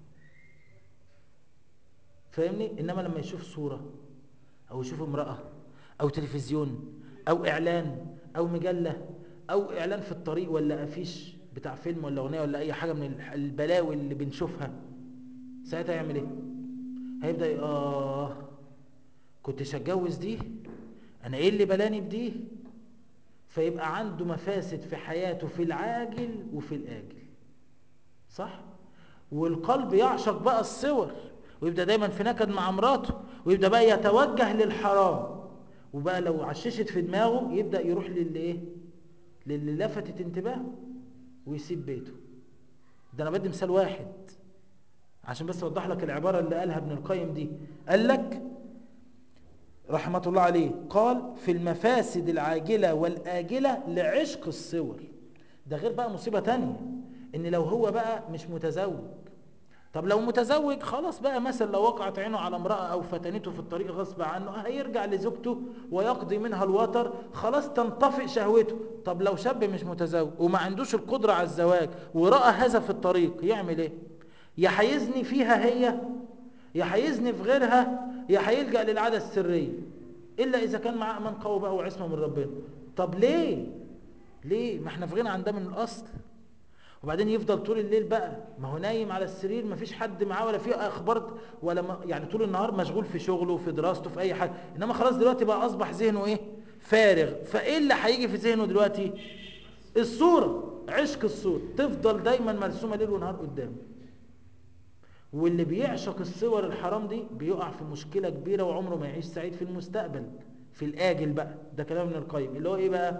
فاهمني انما لما يشوف صورة او يشوف امرأة او تلفزيون او اعلان او مجلة او اعلان في الطريق ولا افيش بتاع فيلم ولا اغنية ولا اي حاجة من البلاوي اللي بنشوفها ساعتها يعمل ايه هيبدأ اه كنتش اتجوز دي انا ايه اللي بلاني بدي فيبقى عنده مفاسد في حياته في العاجل وفي الاجل صح والقلب يعشق بقى الصور ويبدأ دايما في نكد مع مراته ويبدأ بقى يتوجه للحرام وبقى لو عششت في دماغه يبدأ يروح للي ايه للي لفتت انتباهه ويسيب بيته ده انا بدي مثال واحد عشان بس اوضح لك العبارة اللي قالها ابن القيم دي قال لك رحمة الله عليه قال في المفاسد العاجلة والآجلة لعشق الصور ده غير بقى مصيبة تانية ان لو هو بقى مش متزوج طب لو متزوج خلاص بقى مثلا لو وقعت عينه على امرأة او فتنته في الطريق غصب عنه هيرجع لزوجته ويقضي منها الوتر خلاص تنطفئ شهوته طب لو شاب مش متزوج وما عندوش القدرة على الزواج ورأى هذا في الطريق يعمل ايه يا هيزني فيها هي يا هيزني في غيرها يا هيلجأ للعادة السرية إلا إذا كان معاه أمان قوي بقى وعصمة من ربنا طب ليه ليه ما احنا في غنى عن ده من الأصل وبعدين يفضل طول الليل بقى ما هو نايم على السرير ما فيش حد معاه ولا في اخبار ولا ما يعني طول النهار مشغول في شغله في دراسته في اي حاجه انما خلاص دلوقتي بقى اصبح ذهنه ايه فارغ فايه اللي هيجي في ذهنه دلوقتي الصوره عشق الصوره تفضل دايما مرسومه ليل ونهار قدامه واللي بيعشق الصور الحرام دي بيقع في مشكله كبيره وعمره ما يعيش سعيد في المستقبل في الاجل بقى ده كلام ابن القيم اللي هو ايه بقى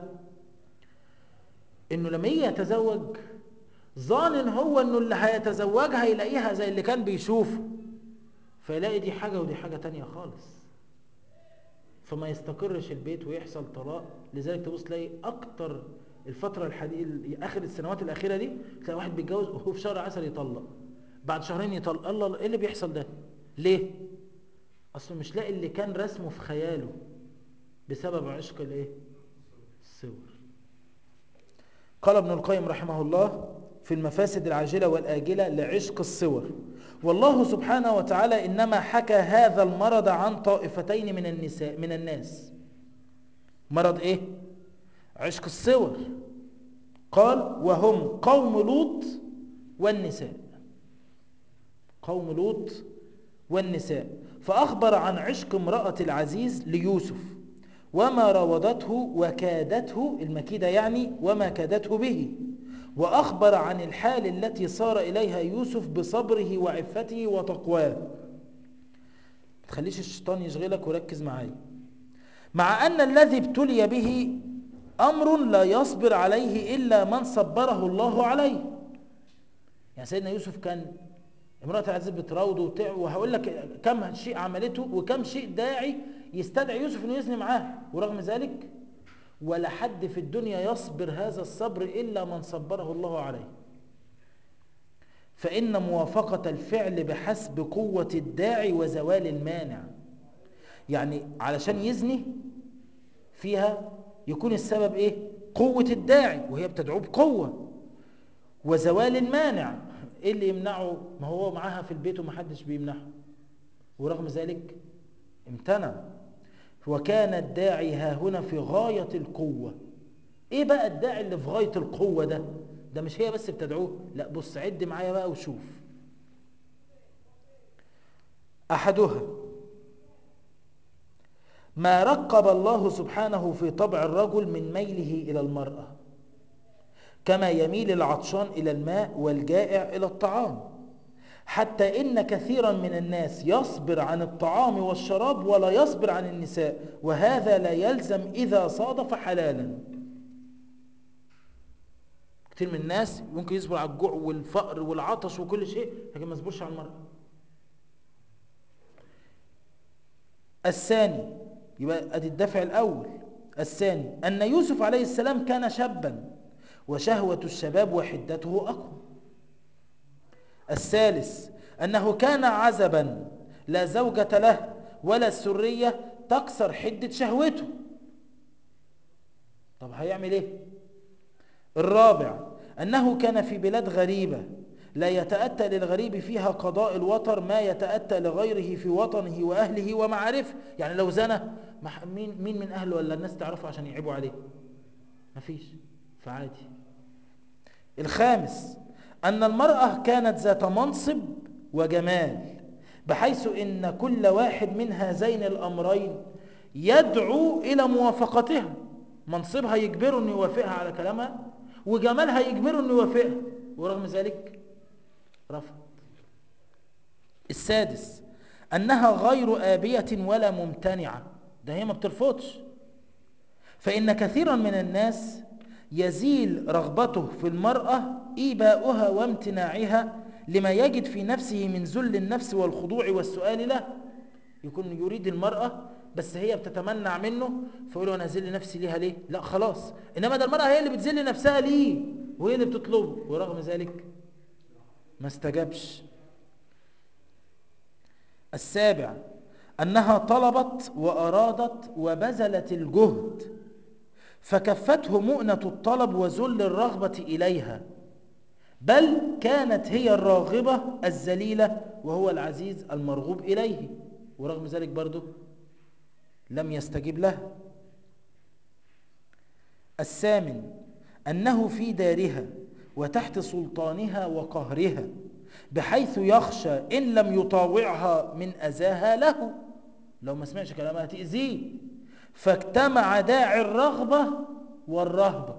انه لما يجي يتزوج ظان هو انه اللي هيتزوجها يلاقيها زي اللي كان بيشوفه فيلاقي دي حاجة ودي حاجة تانية خالص فما يستقرش البيت ويحصل طلاق لذلك تبص تلاقي اكتر الفترة الحديثة اخر السنوات الاخيرة دي تلاقي واحد بيتجوز وهو في شهر عسل يطلق بعد شهرين يطلق الله ايه اللي بيحصل ده ليه اصله مش لاقي اللي كان رسمه في خياله بسبب عشق الايه الصور قال ابن القيم رحمه الله في المفاسد العاجلة والآجلة لعشق الصور والله سبحانه وتعالى إنما حكى هذا المرض عن طائفتين من النساء من الناس مرض إيه؟ عشق الصور قال وهم قوم لوط والنساء قوم لوط والنساء فأخبر عن عشق امرأة العزيز ليوسف وما راودته وكادته المكيدة يعني وما كادته به وأخبر عن الحال التي صار إليها يوسف بصبره وعفته وتقواه ما تخليش الشيطان يشغلك وركز معايا مع أن الذي ابتلي به أمر لا يصبر عليه إلا من صبره الله عليه يعني سيدنا يوسف كان امرأة العزيز بتراوده وتع... وهقول لك كم شيء عملته وكم شيء داعي يستدعي يوسف انه يزني معاه ورغم ذلك ولا حد في الدنيا يصبر هذا الصبر إلا من صبره الله عليه فإن موافقة الفعل بحسب قوة الداعي وزوال المانع يعني علشان يزني فيها يكون السبب إيه؟ قوة الداعي وهي بتدعوه بقوة وزوال المانع إيه اللي يمنعه ما هو معاها في البيت ومحدش بيمنعه ورغم ذلك امتنع وكان الداعي ها هنا في غاية القوة ايه بقى الداعي اللي في غاية القوة ده ده مش هي بس بتدعوه لا بص عد معايا بقى وشوف احدها ما رقب الله سبحانه في طبع الرجل من ميله الى المرأة كما يميل العطشان الى الماء والجائع الى الطعام حتى إن كثيرا من الناس يصبر عن الطعام والشراب ولا يصبر عن النساء وهذا لا يلزم إذا صادف حلالا كثير من الناس ممكن يصبر على الجوع والفقر والعطش وكل شيء لكن ما يصبرش على المرأة الثاني يبقى ادي الدفع الأول الثاني أن يوسف عليه السلام كان شابا وشهوة الشباب وحدته أقوى الثالث أنه كان عزبا لا زوجة له ولا سرية تكسر حدة شهوته طب هيعمل ايه الرابع أنه كان في بلاد غريبة لا يتأتى للغريب فيها قضاء الوطر ما يتأتى لغيره في وطنه وأهله ومعارفه يعني لو زنى مين, مين من أهله ولا الناس تعرفه عشان يعيبوا عليه مفيش فعادي الخامس أن المرأة كانت ذات منصب وجمال بحيث إن كل واحد من هذين الأمرين يدعو إلى موافقتها منصبها يجبره أن يوافقها على كلامها وجمالها يجبره أن يوافقها ورغم ذلك رفض السادس أنها غير آبية ولا ممتنعة ده هي ما بترفضش فإن كثيرا من الناس يزيل رغبته في المرأة إيباؤها وامتناعها لما يجد في نفسه من ذل النفس والخضوع والسؤال له يكون يريد المرأة بس هي بتتمنع منه فيقول له أنا أذل نفسي ليها ليه لا خلاص إنما ده المرأة هي اللي بتذل نفسها ليه وهي اللي بتطلبه ورغم ذلك ما استجابش السابع أنها طلبت وأرادت وبذلت الجهد فكفته مؤنة الطلب وذل الرغبة إليها بل كانت هي الراغبة الذليلة وهو العزيز المرغوب إليه ورغم ذلك برضه لم يستجب له الثامن أنه في دارها وتحت سلطانها وقهرها بحيث يخشى إن لم يطاوعها من أذاها له لو ما سمعش كلامها تأذيه فاجتمع داعي الرغبة والرهبة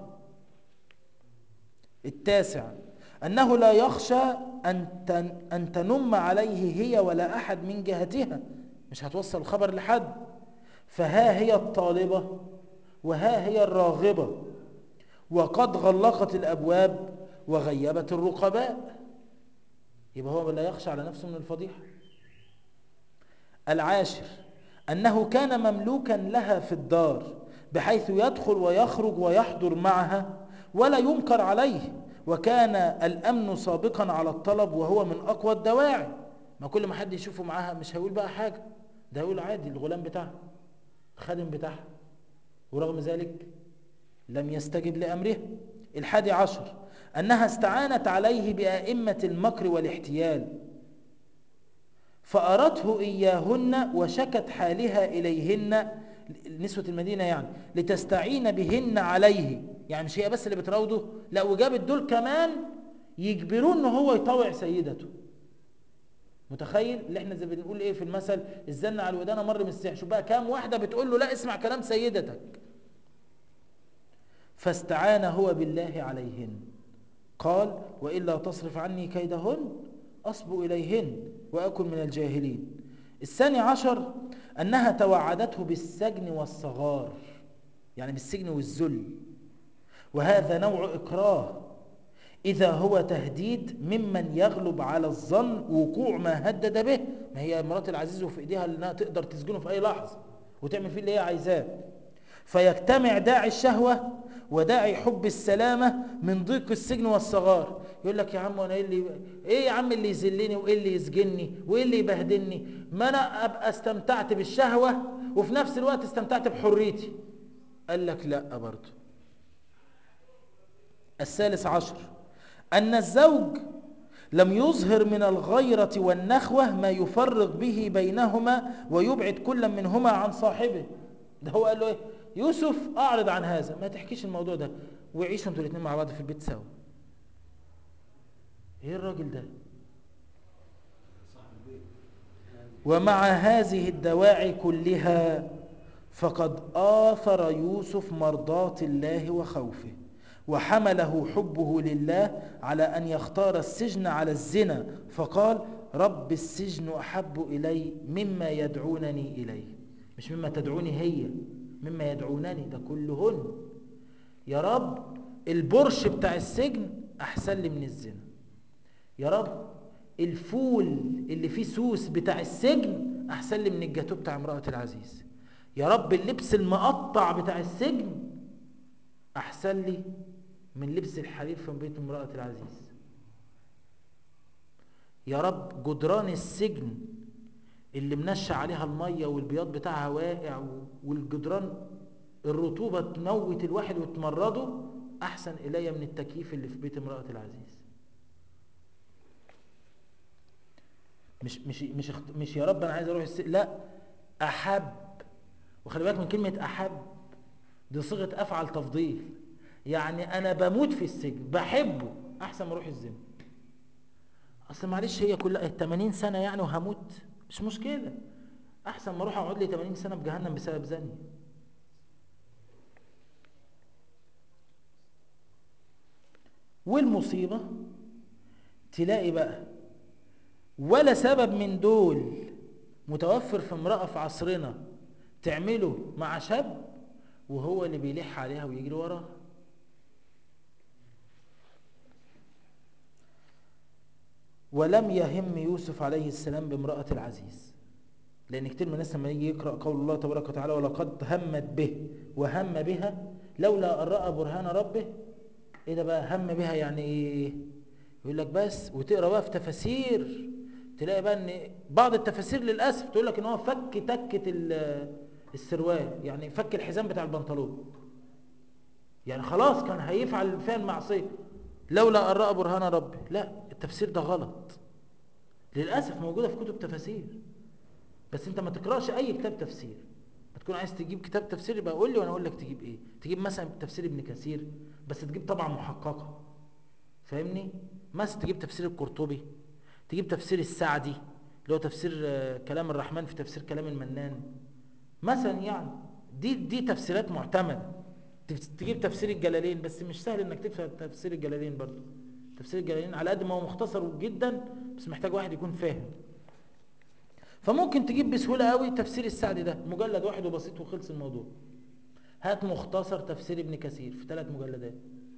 التاسع أنه لا يخشى أن أن تنم عليه هي ولا أحد من جهتها مش هتوصل الخبر لحد فها هي الطالبة وها هي الراغبة وقد غلقت الأبواب وغيبت الرقباء يبقى هو لا يخشى على نفسه من الفضيحة العاشر أنه كان مملوكا لها في الدار بحيث يدخل ويخرج ويحضر معها ولا ينكر عليه وكان الأمن سابقا على الطلب وهو من أقوى الدواعي ما كل ما حد يشوفه معاها مش هيقول بقى حاجة ده هيقول عادي الغلام بتاعها الخادم بتاعها ورغم ذلك لم يستجب لأمره الحادي عشر أنها استعانت عليه بأئمة المكر والاحتيال فأرته إياهن وشكت حالها إليهن نسوة المدينة يعني لتستعين بهن عليه يعني مش هي بس اللي بتراوده لا وجابت دول كمان يجبرون ان هو يطوع سيدته متخيل اللي احنا زي بنقول ايه في المثل الزن على الودانه مر من السحر شوف بقى كام واحده بتقول له لا اسمع كلام سيدتك فاستعان هو بالله عليهن قال والا تصرف عني كيدهن اصب اليهن واكن من الجاهلين الثاني عشر انها توعدته بالسجن والصغار يعني بالسجن والذل وهذا نوع اكراه إذا هو تهديد ممن يغلب على الظن وقوع ما هدد به ما هي مرات العزيز وفي إيديها أنها تقدر تسجنه في أي لحظة وتعمل فيه اللي هي عايزاه فيجتمع داعي الشهوة وداعي حب السلامة من ضيق السجن والصغار يقول لك يا عم وانا ايه اللي ايه يا عم اللي يذلني وايه اللي يسجنني وايه اللي يبهدلني ما انا ابقى استمتعت بالشهوة وفي نفس الوقت استمتعت بحريتي قال لك لا برضه الثالث عشر أن الزوج لم يظهر من الغيرة والنخوة ما يفرق به بينهما ويبعد كل منهما عن صاحبه ده هو قال له ايه يوسف أعرض عن هذا ما تحكيش الموضوع ده وعيشوا انتوا الاثنين مع بعض في البيت سوا ايه الراجل ده ومع هذه الدواعي كلها فقد آثر يوسف مرضات الله وخوفه وحمله حبه لله على أن يختار السجن على الزنا فقال رب السجن أحب إلي مما يدعونني إليه مش مما تدعوني هي مما يدعونني ده كلهن يا رب البرش بتاع السجن أحسن لي من الزنا يا رب الفول اللي فيه سوس بتاع السجن أحسن لي من الجاتو بتاع امرأة العزيز يا رب اللبس المقطع بتاع السجن أحسن لي من لبس الحرير في بيت امرأة العزيز يا رب جدران السجن اللي منشأ عليها المية والبياض بتاعها واقع والجدران الرطوبة تموت الواحد وتمرضه أحسن إلي من التكييف اللي في بيت امرأة العزيز مش مش مش مش يا رب أنا عايز أروح السجن لا أحب وخلي بالك من كلمة أحب دي صيغة أفعل تفضيل يعني انا بموت في السجن بحبه احسن ما اروح الزنا اصل معلش هي كلها 80 سنه يعني وهموت مش مشكله احسن ما اروح اقعد لي 80 سنه في جهنم بسبب زني والمصيبه تلاقي بقى ولا سبب من دول متوفر في امراه في عصرنا تعمله مع شاب وهو اللي بيلح عليها ويجري وراها ولم يهم يوسف عليه السلام بامرأة العزيز لأن كتير من الناس لما يجي يقرأ قول الله تبارك وتعالى ولقد همت به وهم بها لولا أن رأى برهان ربه إيه ده بقى هم بها يعني إيه يقول لك بس وتقرأ بقى في تفاسير تلاقي بقى ان بعض التفاسير للاسف تقول لك ان هو فك تكه السروال يعني فك الحزام بتاع البنطلون يعني خلاص كان هيفعل فيها المعصيه لولا ان راى برهان ربه لا التفسير ده غلط للاسف موجوده في كتب تفاسير بس انت ما تقراش اي كتاب تفسير ما تكون عايز تجيب كتاب تفسير يبقى قول لي وانا اقول لك تجيب ايه تجيب مثلا تفسير ابن كثير بس تجيب طبعا محققه فاهمني مثلا تجيب تفسير القرطبي تجيب تفسير السعدي اللي هو تفسير كلام الرحمن في تفسير كلام المنان مثلا يعني دي دي تفسيرات معتمده تجيب تفسير الجلالين بس مش سهل انك تفهم تفسير الجلالين برضه تفسير الجلالين على قد ما هو مختصر جدا بس محتاج واحد يكون فاهم فممكن تجيب بسهوله قوي تفسير السعدي ده مجلد واحد وبسيط وخلص الموضوع هات مختصر تفسير ابن كثير في ثلاث مجلدات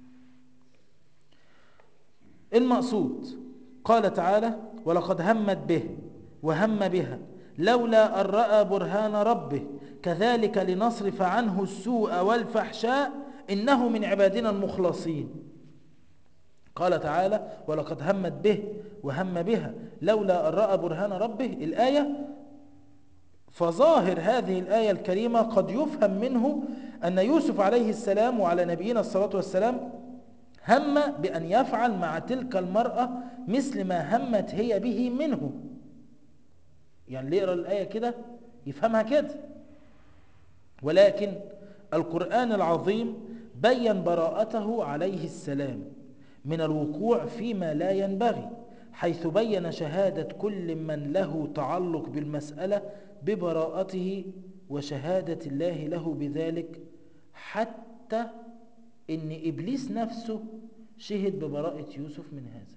المقصود قال تعالى ولقد همت به وهم بها لولا أن رأى برهان ربه كذلك لنصرف عنه السوء والفحشاء إنه من عبادنا المخلصين قال تعالى ولقد همت به وهم بها لولا أن رأى برهان ربه الآية فظاهر هذه الآية الكريمة قد يفهم منه أن يوسف عليه السلام وعلى نبينا الصلاة والسلام هم بأن يفعل مع تلك المرأة مثل ما همت هي به منه يعني اللي يقرأ الآية كده يفهمها كده ولكن القرآن العظيم بين براءته عليه السلام من الوقوع فيما لا ينبغي حيث بين شهادة كل من له تعلق بالمسألة ببراءته وشهادة الله له بذلك حتى ان ابليس نفسه شهد ببراءة يوسف من هذا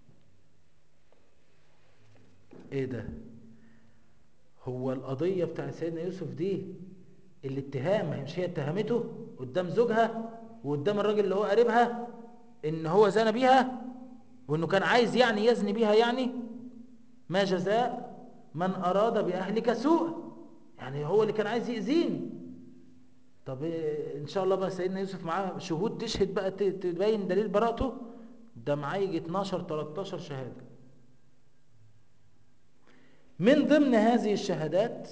ايه ده هو القضية بتاع سيدنا يوسف دي الاتهام مش هي اتهمته قدام زوجها وقدام الراجل اللي هو قريبها ان هو زنى بيها وانه كان عايز يعني يزني بيها يعني ما جزاء من اراد باهلك سوء يعني هو اللي كان عايز يأذيني طب ان شاء الله بقى سيدنا يوسف معاه شهود تشهد بقى تبين دليل براءته ده معاه يجي 12 13 شهاده من ضمن هذه الشهادات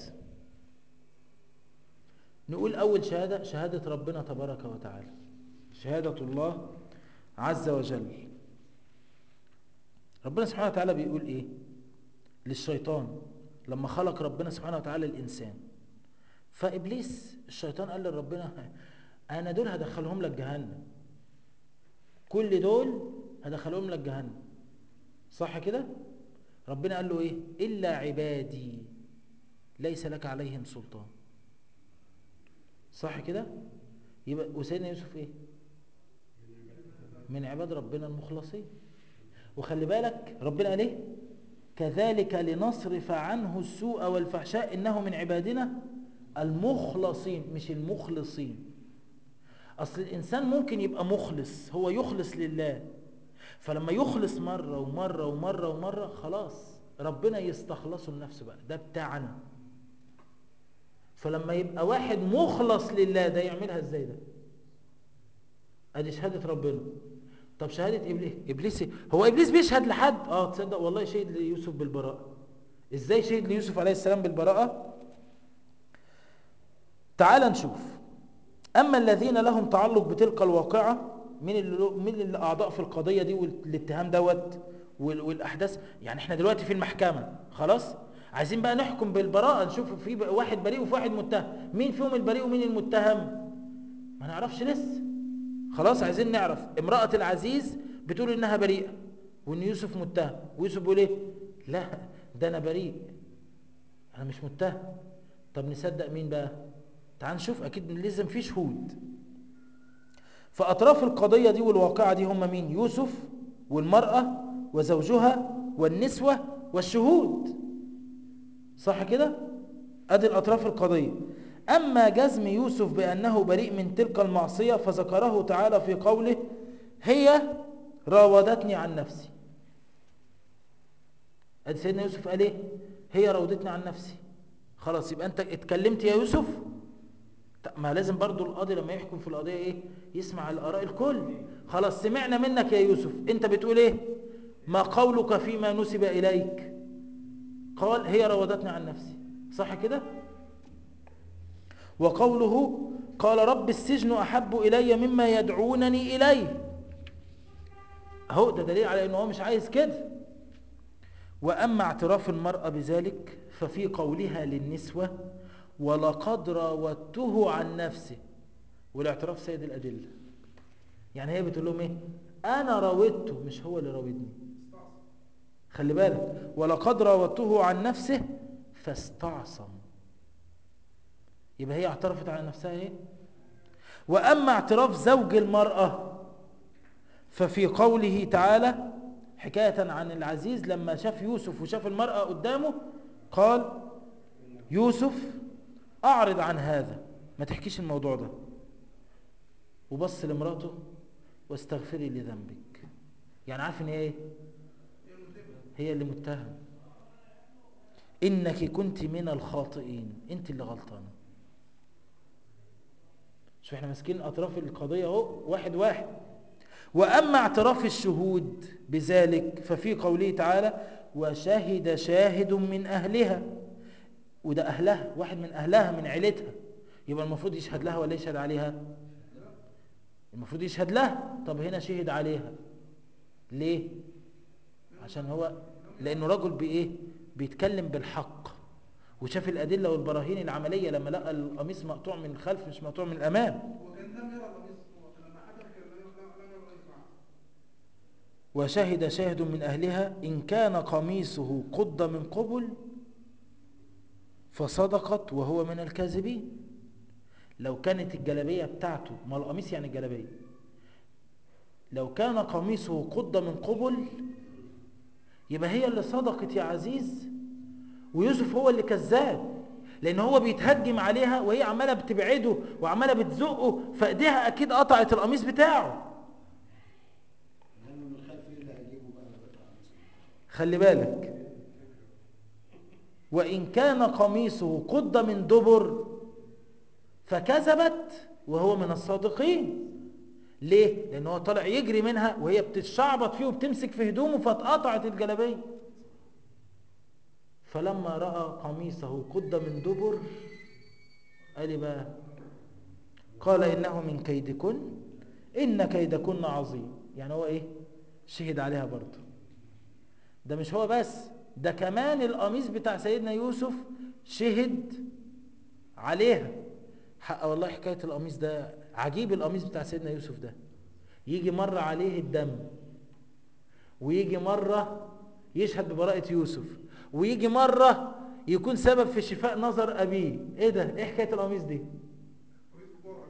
نقول اول شهاده شهاده ربنا تبارك وتعالى شهاده الله عز وجل ربنا سبحانه وتعالى بيقول ايه للشيطان لما خلق ربنا سبحانه وتعالى الانسان فابليس الشيطان قال لربنا انا دول هدخلهم لك جهنم كل دول هدخلهم لك جهنم صح كده ربنا قال له ايه الا عبادي ليس لك عليهم سلطان صح كده يبقى وسيدنا يوسف ايه من عباد ربنا المخلصين وخلي بالك ربنا قال ايه كذلك لنصرف عنه السوء والفحشاء انه من عبادنا المخلصين مش المخلصين اصل الانسان ممكن يبقى مخلص هو يخلص لله فلما يخلص مرة ومرة ومرة ومرة خلاص ربنا يستخلصه لنفسه بقى ده بتاعنا فلما يبقى واحد مخلص لله ده يعملها ازاي ده ادي شهادة ربنا طب شهادة ابليس ابليس هو ابليس بيشهد لحد اه تصدق والله شهد ليوسف بالبراءة ازاي شهد ليوسف عليه السلام بالبراءة تعال نشوف اما الذين لهم تعلق بتلك الواقعة مين اللي مين اللي اعضاء في القضيه دي والاتهام دوت والاحداث يعني احنا دلوقتي في المحكمه خلاص عايزين بقى نحكم بالبراءه نشوف في واحد بريء وفي واحد متهم مين فيهم البريء ومين المتهم ما نعرفش لسه خلاص عايزين نعرف امراه العزيز بتقول انها بريئه وان يوسف متهم ويوسف بيقول ايه لا ده انا بريء انا مش متهم طب نصدق مين بقى تعال نشوف اكيد لازم في شهود فأطراف القضية دي والواقعة دي هم مين يوسف والمرأة وزوجها والنسوة والشهود صح كده أدي الأطراف القضية أما جزم يوسف بأنه بريء من تلك المعصية فذكره تعالى في قوله هي راودتني عن نفسي ادي سيدنا يوسف قال ايه هي راودتني عن نفسي خلاص يبقى انت اتكلمت يا يوسف ما لازم برضو القاضي لما يحكم في القضية ايه يسمع الآراء الكل خلاص سمعنا منك يا يوسف انت بتقول ايه ما قولك فيما نسب إليك قال هي راودتني عن نفسي صح كده وقوله قال رب السجن أحب إلي مما يدعونني إليه اهو ده دليل على انه هو مش عايز كده وأما اعتراف المرأة بذلك ففي قولها للنسوة ولقد راودته عن نفسه والاعتراف سيد الأدلة يعني هي بتقول لهم ايه انا راودته مش هو اللي راودني خلي بالك ولقد راودته عن نفسه فاستعصم يبقى هي اعترفت على نفسها ايه واما اعتراف زوج المرأة ففي قوله تعالى حكاية عن العزيز لما شاف يوسف وشاف المرأة قدامه قال يوسف اعرض عن هذا ما تحكيش الموضوع ده وبص لمراته واستغفري لذنبك يعني عارف ان هي ايه هي اللي متهم انك كنت من الخاطئين انت اللي غلطانه شو احنا ماسكين اطراف القضيه اهو واحد واحد واما اعتراف الشهود بذلك ففي قوله تعالى وشهد شاهد من اهلها وده اهلها واحد من اهلها من عيلتها يبقى المفروض يشهد لها ولا يشهد عليها المفروض يشهد لها طب هنا شهد عليها ليه عشان هو لانه رجل بايه بيتكلم بالحق وشاف الادله والبراهين العمليه لما لقى القميص مقطوع من الخلف مش مقطوع من الامام وكان لم يرى القميص لما حكم كان لم لم يرى القميص معه وشهد شاهد من اهلها ان كان قميصه قد من قبل فصدقت وهو من الكاذبين لو كانت الجلبية بتاعته ما القميص يعني الجلبية لو كان قميصه قد من قبل يبقى هي اللي صدقت يا عزيز ويوسف هو اللي كذاب لان هو بيتهجم عليها وهي عماله بتبعده وعماله بتزقه فايديها اكيد قطعت القميص بتاعه لأنه من الخلف إيه اللي هيجيبه بقى بقى خلي بالك وإن كان قميصه قد من دبر فكذبت وهو من الصادقين ليه؟ لأنه هو طالع يجري منها وهي بتتشعبط فيه وبتمسك في هدومه فاتقطعت الجلابية فلما رأى قميصه قد من دبر قال إيه بقى قال إنه من كيدكن إن كيدكن عظيم يعني هو إيه شهد عليها برضه ده مش هو بس ده كمان القميص بتاع سيدنا يوسف شهد عليها حق والله حكاية القميص ده عجيب القميص بتاع سيدنا يوسف ده يجي مرة عليه الدم ويجي مرة يشهد ببراءة يوسف ويجي مرة يكون سبب في شفاء نظر أبيه ايه ده ايه حكاية القميص دي قميص برع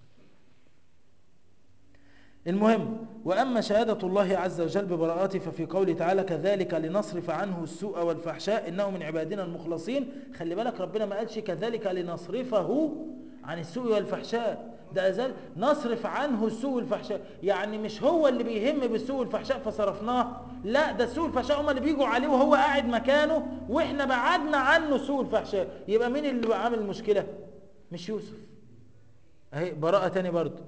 المهم وأما شهادة الله عز وجل ببراءته ففي قوله تعالى كذلك لنصرف عنه السوء والفحشاء إنه من عبادنا المخلصين خلي بالك ربنا ما قالش كذلك لنصرفه عن السوء والفحشاء ده أزال نصرف عنه السوء والفحشاء يعني مش هو اللي بيهم بالسوء والفحشاء فصرفناه لا ده السوء والفحشاء هم اللي بيجوا عليه وهو قاعد مكانه واحنا بعدنا عنه السوء والفحشاء يبقى مين اللي عامل المشكلة مش يوسف اهي براءة تاني برضه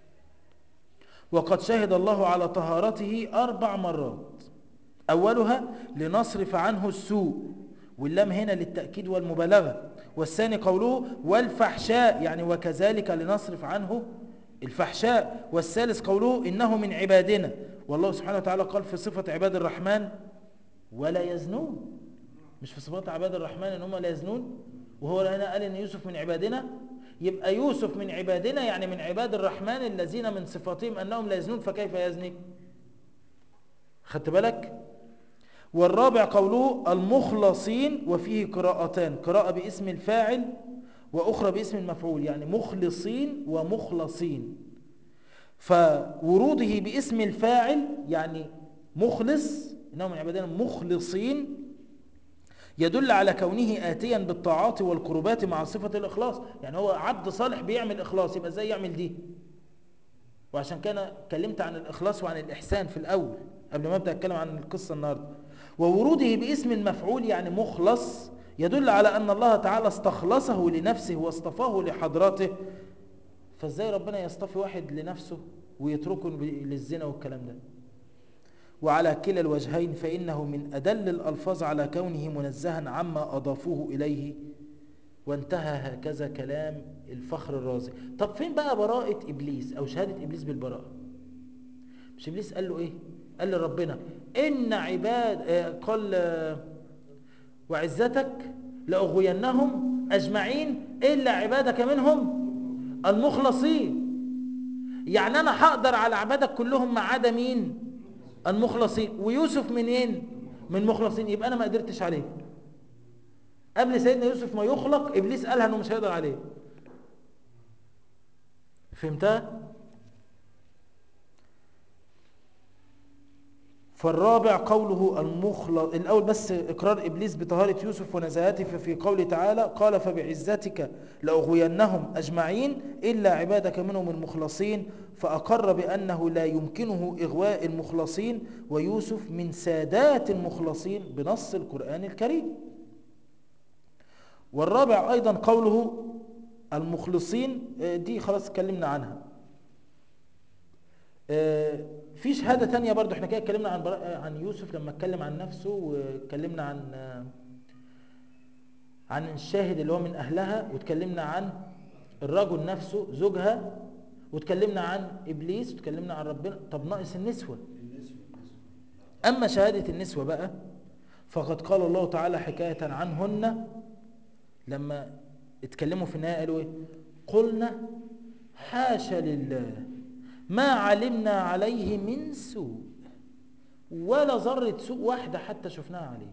وقد شهد الله على طهارته أربع مرات أولها لنصرف عنه السوء واللام هنا للتأكيد والمبالغة والثاني قوله والفحشاء يعني وكذلك لنصرف عنه الفحشاء والثالث قوله إنه من عبادنا والله سبحانه وتعالى قال في صفة عباد الرحمن ولا يزنون مش في صفات عباد الرحمن ان هم لا يزنون وهو هنا قال ان يوسف من عبادنا يبقى يوسف من عبادنا يعني من عباد الرحمن الذين من صفاتهم انهم لا يزنون فكيف يزني خدت بالك والرابع قوله المخلصين وفيه قراءتان قراءة باسم الفاعل وأخرى باسم المفعول يعني مخلصين ومخلصين فوروده باسم الفاعل يعني مخلص إنه من عبادنا مخلصين يدل على كونه آتيا بالطاعات والقربات مع صفة الإخلاص يعني هو عبد صالح بيعمل إخلاص يبقى ازاي يعمل دي وعشان كان اتكلمت عن الإخلاص وعن الإحسان في الأول قبل ما أبدأ أتكلم عن القصة النهاردة ووروده باسم المفعول يعني مخلص يدل على أن الله تعالى استخلصه لنفسه واصطفاه لحضرته فازاي ربنا يصطفي واحد لنفسه ويتركه للزنا والكلام ده وعلى كلا الوجهين فإنه من أدل الألفاظ على كونه منزها عما أضافوه إليه وانتهى هكذا كلام الفخر الرازي طب فين بقى براءة إبليس أو شهادة إبليس بالبراءة مش إبليس قال له إيه قال لربنا إن عباد آه قال آه وعزتك لأغوينهم أجمعين إلا عبادك منهم المخلصين يعني أنا هقدر على عبادك كلهم ما عدا مين المخلصين ويوسف منين من مخلصين يبقى أنا ما قدرتش عليه قبل سيدنا يوسف ما يخلق إبليس قالها أنه مش هيقدر عليه فهمتها فالرابع قوله المخلص الأول بس إقرار إبليس بطهارة يوسف ونزاهته ففي قوله تعالى قال فبعزتك لأغوينهم أجمعين إلا عبادك منهم المخلصين فأقر بأنه لا يمكنه إغواء المخلصين ويوسف من سادات المخلصين بنص القرآن الكريم والرابع أيضا قوله المخلصين دي خلاص اتكلمنا عنها في شهادة تانية برضو احنا كده اتكلمنا عن عن يوسف لما اتكلم عن نفسه واتكلمنا عن عن الشاهد اللي هو من أهلها واتكلمنا عن الرجل نفسه زوجها واتكلمنا عن إبليس واتكلمنا عن ربنا طب ناقص النسوة أما شهادة النسوة بقى فقد قال الله تعالى حكاية عنهن لما اتكلموا في النهاية قالوا ايه قلنا حاشا لله ما علمنا عليه من سوء ولا ذرة سوء واحدة حتى شفناها عليه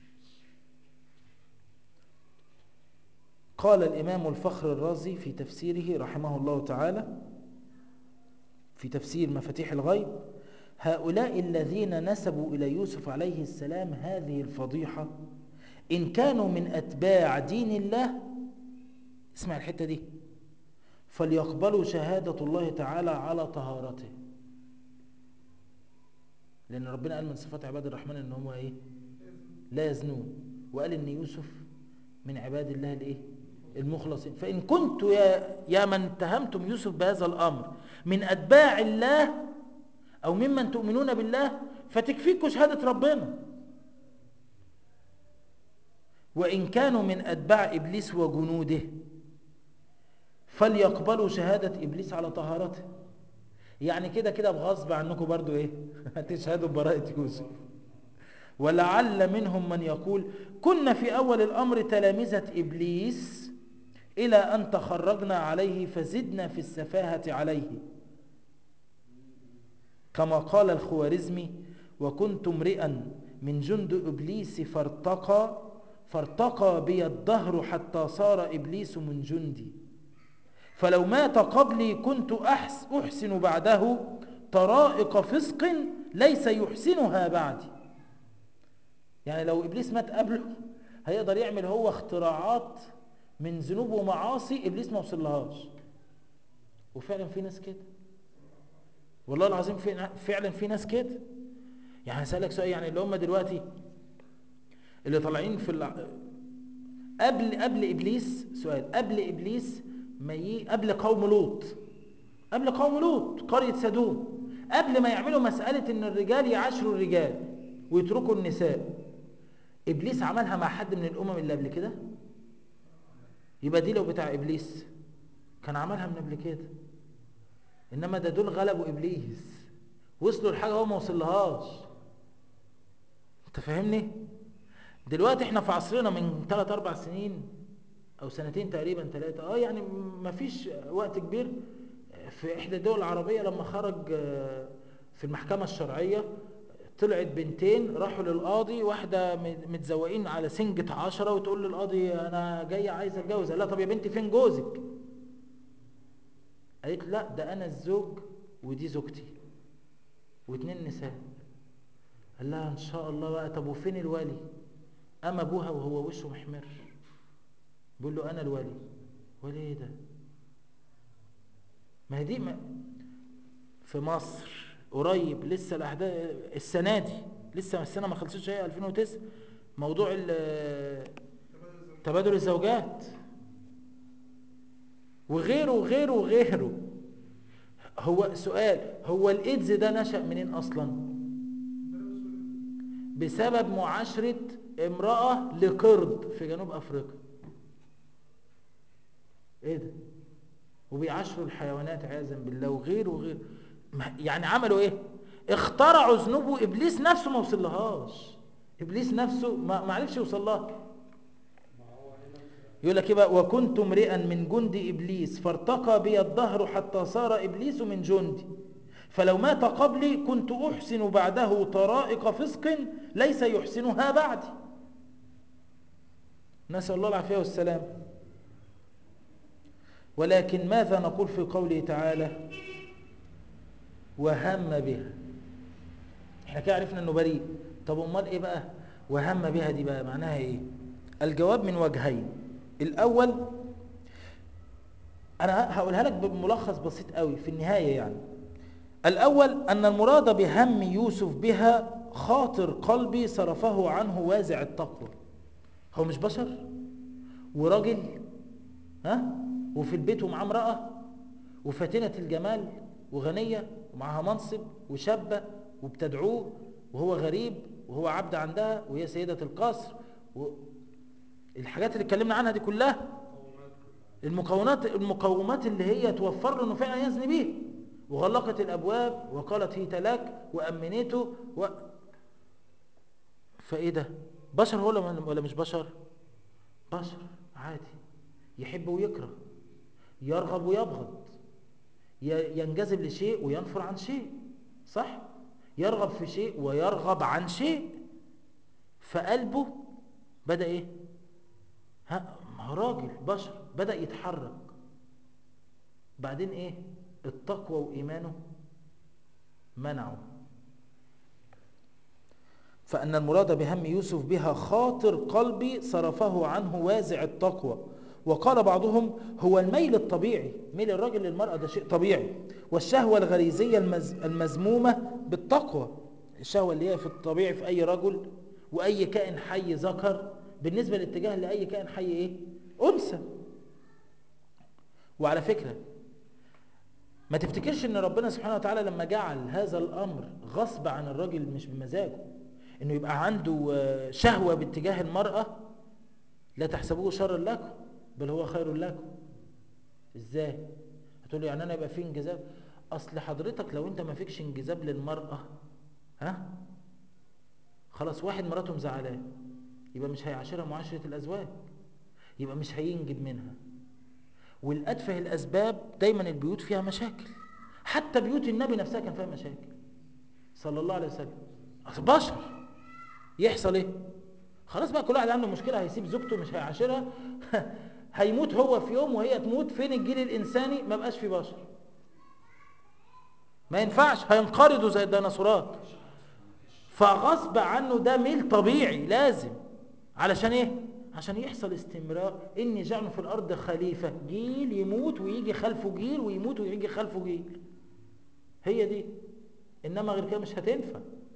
قال الإمام الفخر الرازي في تفسيره رحمه الله تعالى في تفسير مفاتيح الغيب هؤلاء الذين نسبوا إلى يوسف عليه السلام هذه الفضيحة إن كانوا من أتباع دين الله اسمع الحتة دي فليقبلوا شهادة الله تعالى على طهارته لأن ربنا قال من صفات عباد الرحمن إن هم إيه لا يزنون وقال إن يوسف من عباد الله الإيه المخلصين فإن كنت يا, يا من اتهمتم يوسف بهذا الأمر من أتباع الله أو ممن تؤمنون بالله فتكفيكم شهادة ربنا وإن كانوا من أتباع إبليس وجنوده فليقبلوا شهادة إبليس على طهارته يعني كده كده بغصب عنكم برضو إيه هتشهدوا ببراءة يوسف ولعل منهم من يقول كنا في أول الأمر تلامذة إبليس إلى أن تخرجنا عليه فزدنا في السفاهة عليه كما قال الخوارزمي وكنت امرئا من جند إبليس فارتقى فارتقى بي الدهر حتى صار إبليس من جندي فلو مات قبلي كنت أحس أحسن بعده طرائق فسق ليس يحسنها بعدي يعني لو إبليس مات قبله هيقدر يعمل هو اختراعات من ذنوب ومعاصي إبليس ما وصلهاش وفعلا في ناس كده والله العظيم في فعلا في ناس كده يعني هسألك سؤال يعني اللي هم دلوقتي اللي طالعين في الع... قبل قبل إبليس سؤال قبل إبليس ما ي... قبل قوم لوط قبل قوم لوط قرية سدوم قبل ما يعملوا مسألة ان الرجال يعاشروا الرجال ويتركوا النساء ابليس عملها مع حد من الامم اللي قبل كده يبقى دي لو بتاع ابليس كان عملها من قبل كده انما ده دول غلبوا ابليس وصلوا لحاجه هو ما وصلهاش انت فاهمني دلوقتي احنا في عصرنا من 3 4 سنين او سنتين تقريبا ثلاثه اه يعني ما فيش وقت كبير في احدى الدول العربيه لما خرج في المحكمه الشرعيه طلعت بنتين راحوا للقاضي واحده متزوقين على سنجة عشرة وتقول للقاضي انا جايه عايزه اتجوز قال لها طب يا بنتي فين جوزك قالت لا ده انا الزوج ودي زوجتي واتنين نساء قال لها ان شاء الله بقى طب وفين الولي قام ابوها وهو وشه محمر بيقول له انا الولي ولي ايه ده ما هي دي ما في مصر قريب لسه الاحداث السنه دي لسه السنه ما خلصتش هي 2009 موضوع ال- تبادل الزوجات وغيره وغيره وغيره هو سؤال هو الايدز ده نشأ منين اصلا بسبب معاشرة امرأة لقرد في جنوب افريقيا ايه ده وبيعاشروا الحيوانات عياذا بالله وغيره وغيره ما- يعني عملوا ايه اخترعوا ذنوب وابليس نفسه ما وصلهاش ابليس نفسه ما ما عرفش يوصل لها يقول لك ايه بقى وكنت امرئا من جند ابليس فارتقى بي الدهر حتى صار ابليس من جندي فلو مات قبلي كنت احسن بعده طرائق فسق ليس يحسنها بعدي نسال الله العافيه والسلام ولكن ماذا نقول في قوله تعالى وهم بها احنا كده عرفنا انه بريء طب امال ايه بقى وهم بها دي بقى معناها ايه الجواب من وجهين الاول انا هقولها لك بملخص بسيط قوي في النهايه يعني الاول ان المراد بهم يوسف بها خاطر قلبي صرفه عنه وازع التقوى هو مش بشر وراجل ها وفي البيت ومعاه امراه وفاتنه الجمال وغنيه ومعاها منصب وشابه وبتدعوه وهو غريب وهو عبد عندها وهي سيده القصر و... الحاجات اللي اتكلمنا عنها دي كلها المكونات المقومات اللي هي توفر له انه فعلا يزني بيه وغلقت الابواب وقالت هيت لك وامنته و... فايه ده بشر هو ولا ولا مش بشر بشر عادي يحب ويكره يرغب ويبغض ي- ينجذب لشيء وينفر عن شيء صح يرغب في شيء ويرغب عن شيء فقلبه بدأ ايه ها ما هو راجل بشر بدأ يتحرك بعدين ايه التقوى وإيمانه منعه فأن المراد بهم يوسف بها خاطر قلبي صرفه عنه وازع التقوى وقال بعضهم هو الميل الطبيعي ميل الرجل للمرأة ده شيء طبيعي والشهوة الغريزية المز المزمومة بالتقوى الشهوة اللي هي في الطبيعي في أي رجل وأي كائن حي ذكر بالنسبة للاتجاه لأي كائن حي إيه؟ أنثى وعلى فكرة ما تفتكرش ان ربنا سبحانه وتعالى لما جعل هذا الامر غصب عن الراجل مش بمزاجه انه يبقى عنده آه، شهوة باتجاه المرأة لا تحسبوه شرا لكم بل هو خير لكم ازاي هتقول لي يعني انا يبقى في انجذاب اصل حضرتك لو انت ما فيكش انجذاب للمرأة ها خلاص واحد مراته مزعلاه يبقى مش هيعاشرها معاشرة الازواج يبقى مش هينجب منها والأتفه الأسباب دايما البيوت فيها مشاكل حتى بيوت النبي نفسها كان فيها مشاكل صلى الله عليه وسلم أصل بشر يحصل ايه خلاص بقى كل واحد عنده مشكلة هيسيب زوجته مش هيعاشرها هيموت هو في يوم وهي تموت فين الجيل الإنساني ما بقاش في بشر ما ينفعش هينقرضوا زي الديناصورات فغصب عنه ده ميل طبيعي لازم علشان ايه عشان يحصل استمرار اني جعله في الارض خليفه جيل يموت ويجي خلفه جيل ويموت ويجي خلفه جيل هي دي انما غير كده مش هتنفع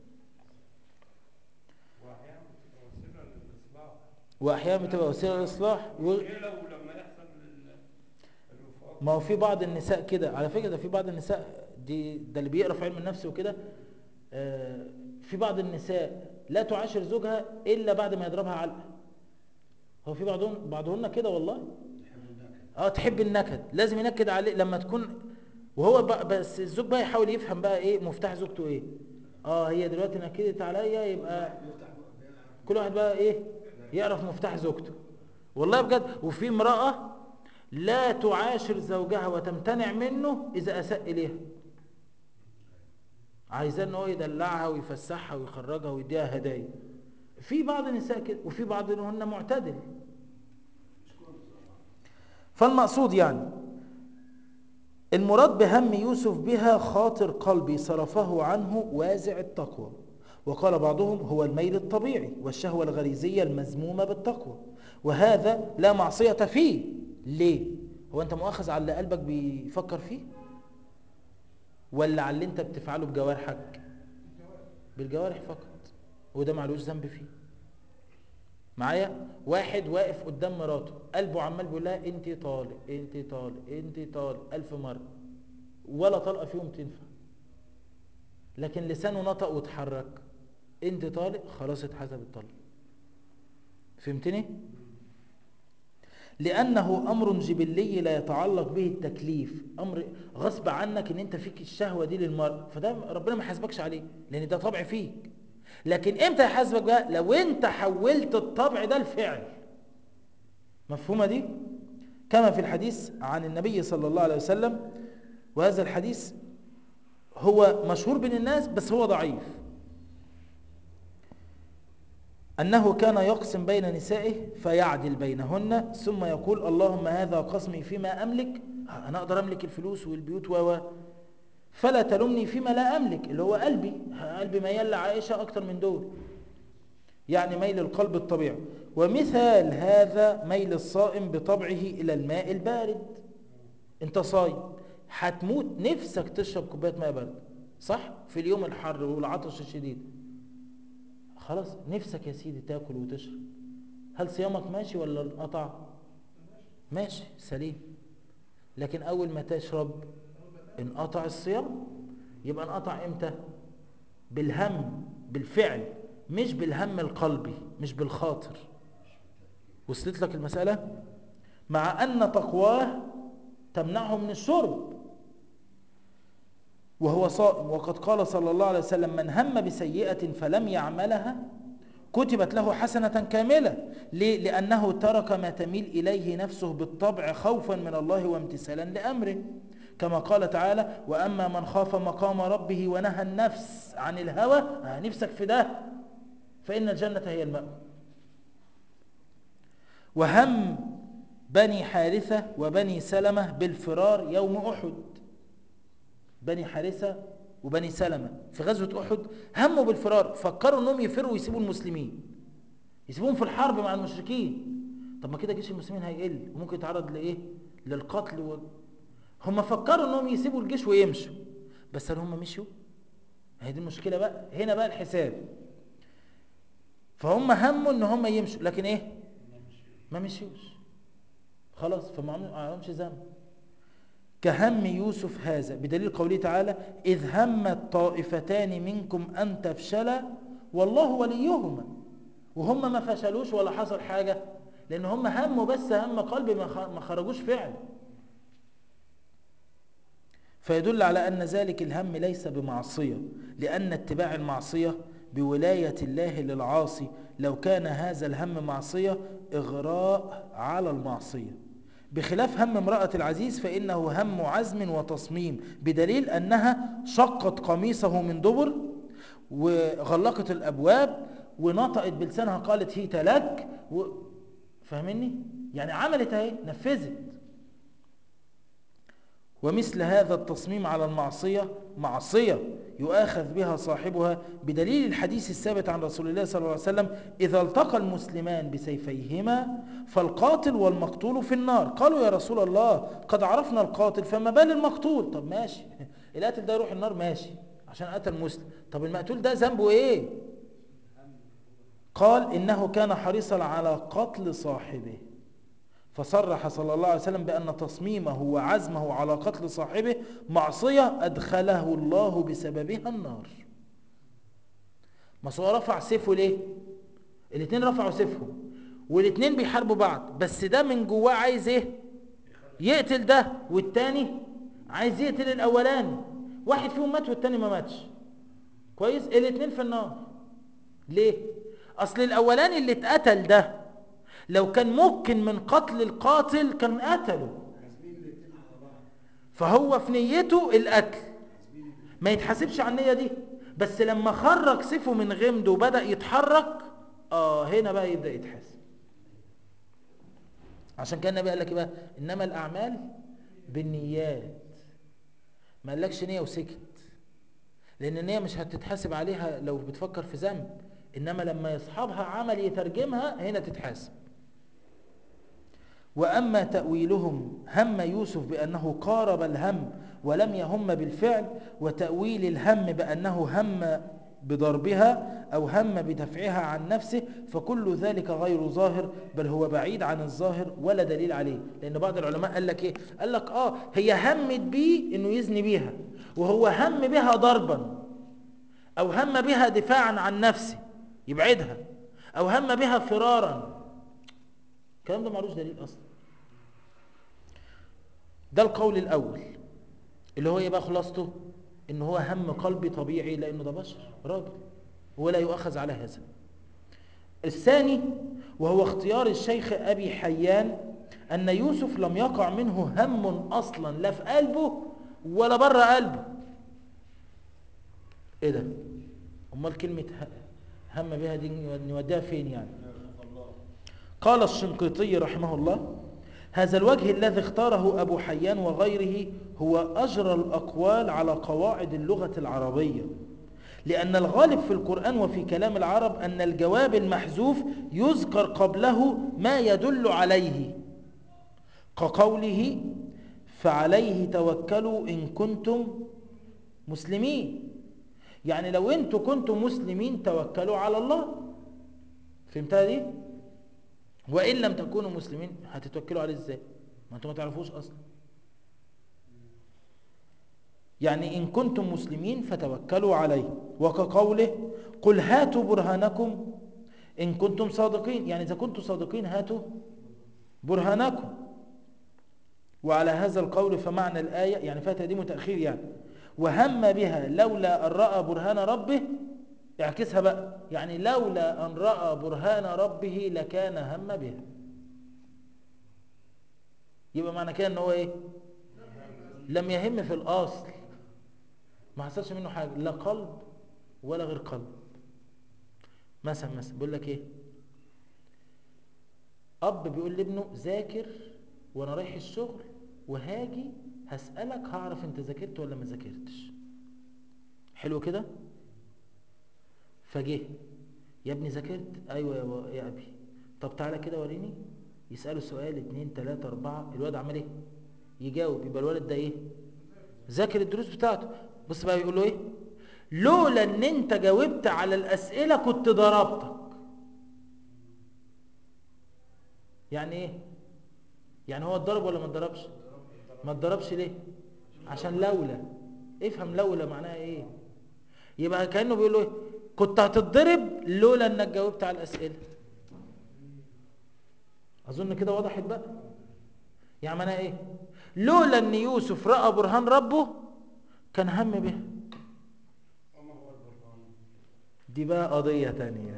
واحيانا بتبقى وسيله للاصلاح واحيانا بتبقى وسيله للاصلاح و... ايه لو لما يحصل ال- الوفاق ما هو في بعض النساء كده على فكره ده في بعض النساء دي ده اللي بيقرا في علم النفس وكده آه، في بعض النساء لا تعاشر زوجها الا بعد ما يضربها علقه هو في بعضهم بعضهن كده والله اه تحب النكد لازم ينكد عليه لما تكون وهو بقى بس الزوج بقى يحاول يفهم بقى ايه مفتاح زوجته ايه اه هي دلوقتي نكدت عليا يبقى كل واحد بقى ايه يعرف مفتاح زوجته والله بجد وفي امرأة لا تعاشر زوجها وتمتنع منه اذا اساء اليها عايزاه ان هو يدلعها ويفسحها ويخرجها ويديها هدايا في بعض النساء كده وفي بعضهن معتدل فالمقصود يعني المراد بهم يوسف بها خاطر قلبي صرفه عنه وازع التقوى وقال بعضهم هو الميل الطبيعي والشهوة الغريزية المذمومة بالتقوى وهذا لا معصية فيه ليه؟ هو أنت مؤاخذ على اللي قلبك بيفكر فيه؟ ولا على اللي أنت بتفعله بجوارحك؟ بالجوارح فقط وده معلوش ذنب فيه معايا واحد واقف قدام مراته قلبه عمال بيقول لها انت طالق انت طالق انت طالق ألف مرة ولا طلقة فيهم تنفع لكن لسانه نطق واتحرك انت طالق خلاص اتحسب الطلق فهمتني لانه امر جبلي لا يتعلق به التكليف امر غصب عنك ان انت فيك الشهوه دي للمرء فده ربنا ما يحاسبكش عليه لان ده طبع فيك لكن امتى يحاسبك بقى لو انت حولت الطبع ده لفعل مفهومه دي كما في الحديث عن النبي صلى الله عليه وسلم وهذا الحديث هو مشهور بين الناس بس هو ضعيف أنه كان يقسم بين نسائه فيعدل بينهن ثم يقول اللهم هذا قسمي فيما أملك أنا أقدر أملك الفلوس والبيوت و فلا تلومني فيما لا أملك اللي هو قلبي قلبي ميال لعائشة أكتر من دول يعني ميل القلب الطبيعي ومثال هذا ميل الصائم بطبعه إلى الماء البارد انت صايم هتموت نفسك تشرب كوبايه ماء بارده صح في اليوم الحر والعطش الشديد خلاص نفسك يا سيدي تاكل وتشرب هل صيامك ماشي ولا انقطع ماشي سليم لكن اول ما تشرب انقطع الصيام يبقى انقطع امتى بالهم بالفعل مش بالهم القلبي مش بالخاطر وصلت لك المسألة مع أن تقواه تمنعه من الشرب وهو صائم وقد قال صلى الله عليه وسلم من هم بسيئة فلم يعملها كتبت له حسنة كاملة ليه؟ لأنه ترك ما تميل إليه نفسه بالطبع خوفا من الله وامتثالا لأمره كما قال تعالى وأما من خاف مقام ربه ونهى النفس عن الهوى آه نفسك في ده فإن الجنة هي المأوى وهم بني حارثة وبني سلمة بالفرار يوم أحد بني حارثة وبني سلمة في غزوة أحد هموا بالفرار فكروا أنهم يفروا ويسيبوا المسلمين يسيبوهم في الحرب مع المشركين طب ما كده جيش المسلمين هيقل وممكن يتعرض لإيه للقتل و... هم فكروا أنهم يسيبوا الجيش ويمشوا بس هل هم مشوا هي دي المشكلة بقى هنا بقى الحساب فهم هموا ان هم يمشوا لكن ايه ما مشيوش خلاص فما عملهمش ذنب كهم يوسف هذا بدليل قوله تعالى إذ همت طائفتان منكم أن تفشلا والله وليهما وهم ما فشلوش ولا حصل حاجة لأن هم هموا بس هم قلب ما خرجوش فعل فيدل على أن ذلك الهم ليس بمعصية لأن اتباع المعصية بولاية الله للعاصي لو كان هذا الهم معصية إغراء على المعصية بخلاف هم امرأة العزيز فإنه هم عزم وتصميم بدليل أنها شقت قميصه من دبر وغلقت الأبواب ونطقت بلسانها قالت هيت لك و... فاهمني؟ يعني عملت اهي نفذت ومثل هذا التصميم على المعصية معصية يؤاخذ بها صاحبها بدليل الحديث الثابت عن رسول الله صلى الله عليه وسلم إذا التقى المسلمان بسيفيهما فالقاتل والمقتول في النار قالوا يا رسول الله قد عرفنا القاتل فما بال المقتول طب ماشي القاتل ده يروح النار ماشي عشان قتل مسلم طب المقتول ده ذنبه ايه قال إنه كان حريصا على قتل صاحبه فصرح صلى الله عليه وسلم بأن تصميمه وعزمه على قتل صاحبه معصية أدخله الله بسببها النار ما هو رفع سيفه ليه الاثنين رفعوا سيفهم والاثنين بيحاربوا بعض بس ده من جواه عايز ايه يقتل ده والتاني عايز يقتل الاولاني واحد فيهم مات والتاني ما ماتش كويس الاثنين في النار ليه اصل الاولاني اللي اتقتل ده لو كان ممكن من قتل القاتل كان قتله فهو في نيته القتل ما يتحاسبش على النية دي بس لما خرج سيفه من غمده وبدأ يتحرك اه هنا بقى يبدأ يتحاسب عشان كان النبي قال لك بقى انما الاعمال بالنيات ما قالكش نية وسكت لان هي مش هتتحاسب عليها لو بتفكر في ذنب انما لما يصحبها عمل يترجمها هنا تتحاسب واما تاويلهم هم يوسف بانه قارب الهم ولم يهم بالفعل وتاويل الهم بانه هم بضربها او هم بدفعها عن نفسه فكل ذلك غير ظاهر بل هو بعيد عن الظاهر ولا دليل عليه لان بعض العلماء قال لك ايه قال لك اه هي همت بيه انه يزني بيها وهو هم بها ضربا او هم بها دفاعا عن نفسه يبعدها او هم بها فرارا الكلام ده معلوش دليل اصلا ده القول الاول اللي هو يبقى خلاصته ان هو هم قلبي طبيعي لانه ده بشر راجل ولا يؤخذ على هذا الثاني وهو اختيار الشيخ ابي حيان ان يوسف لم يقع منه هم اصلا لا في قلبه ولا بره قلبه ايه ده امال كلمه ه- هم بها دي نوديها فين يعني قال الشنقيطي رحمه الله هذا الوجه الذي اختاره أبو حيان وغيره هو أجرى الأقوال على قواعد اللغة العربية لأن الغالب في القرآن وفي كلام العرب أن الجواب المحذوف يذكر قبله ما يدل عليه كقوله فعليه توكلوا إن كنتم مسلمين يعني لو انتوا كنتم مسلمين توكلوا على الله فهمتها دي وإن لم تكونوا مسلمين هتتوكلوا عليه ازاي ما انتوا ما تعرفوش أصلا يعني إن كنتم مسلمين فتوكلوا عليه وكقوله قل هاتوا برهانكم إن كنتم صادقين يعني إذا كنتم صادقين هاتوا برهانكم وعلى هذا القول فمعنى الآية يعني فيها تقديم وتأخير يعني وهم بها لولا أن رأى برهان ربه اعكسها بقى يعني لولا أن رأى برهان ربه لكان هم بها يبقى معنى كده ان هو ايه لم يهم في الأصل ما حصلش منه حاجة لا قلب ولا غير قلب مثلا مثلا بيقول لك ايه اب بيقول لابنه ذاكر وانا رايح الشغل وهاجي هسألك هعرف انت ذاكرت ولا ما ذاكرتش حلو كده فجه يا ابني ذاكرت ايوه يا, با- يا ابي طب تعالى كده وريني يسأله سؤال اتنين تلاتة اربعة الواد عمل ايه يجاوب يبقى الولد ده ايه ذاكر الدروس بتاعته بص بقى يقول له ايه لولا ان انت جاوبت على الاسئلة كنت ضربتك يعني ايه يعني هو اتضرب ولا ما اتضربش ما اتضربش ليه عشان لولا افهم لولا معناها ايه يبقى كانه بيقول له ايه كنت هتتضرب لولا انك جاوبت على الاسئله اظن كده وضحت بقى يعني معناها ايه لولا ان يوسف راى برهان ربه كان هم به وما هو البرهان دي بقى قضيه تانية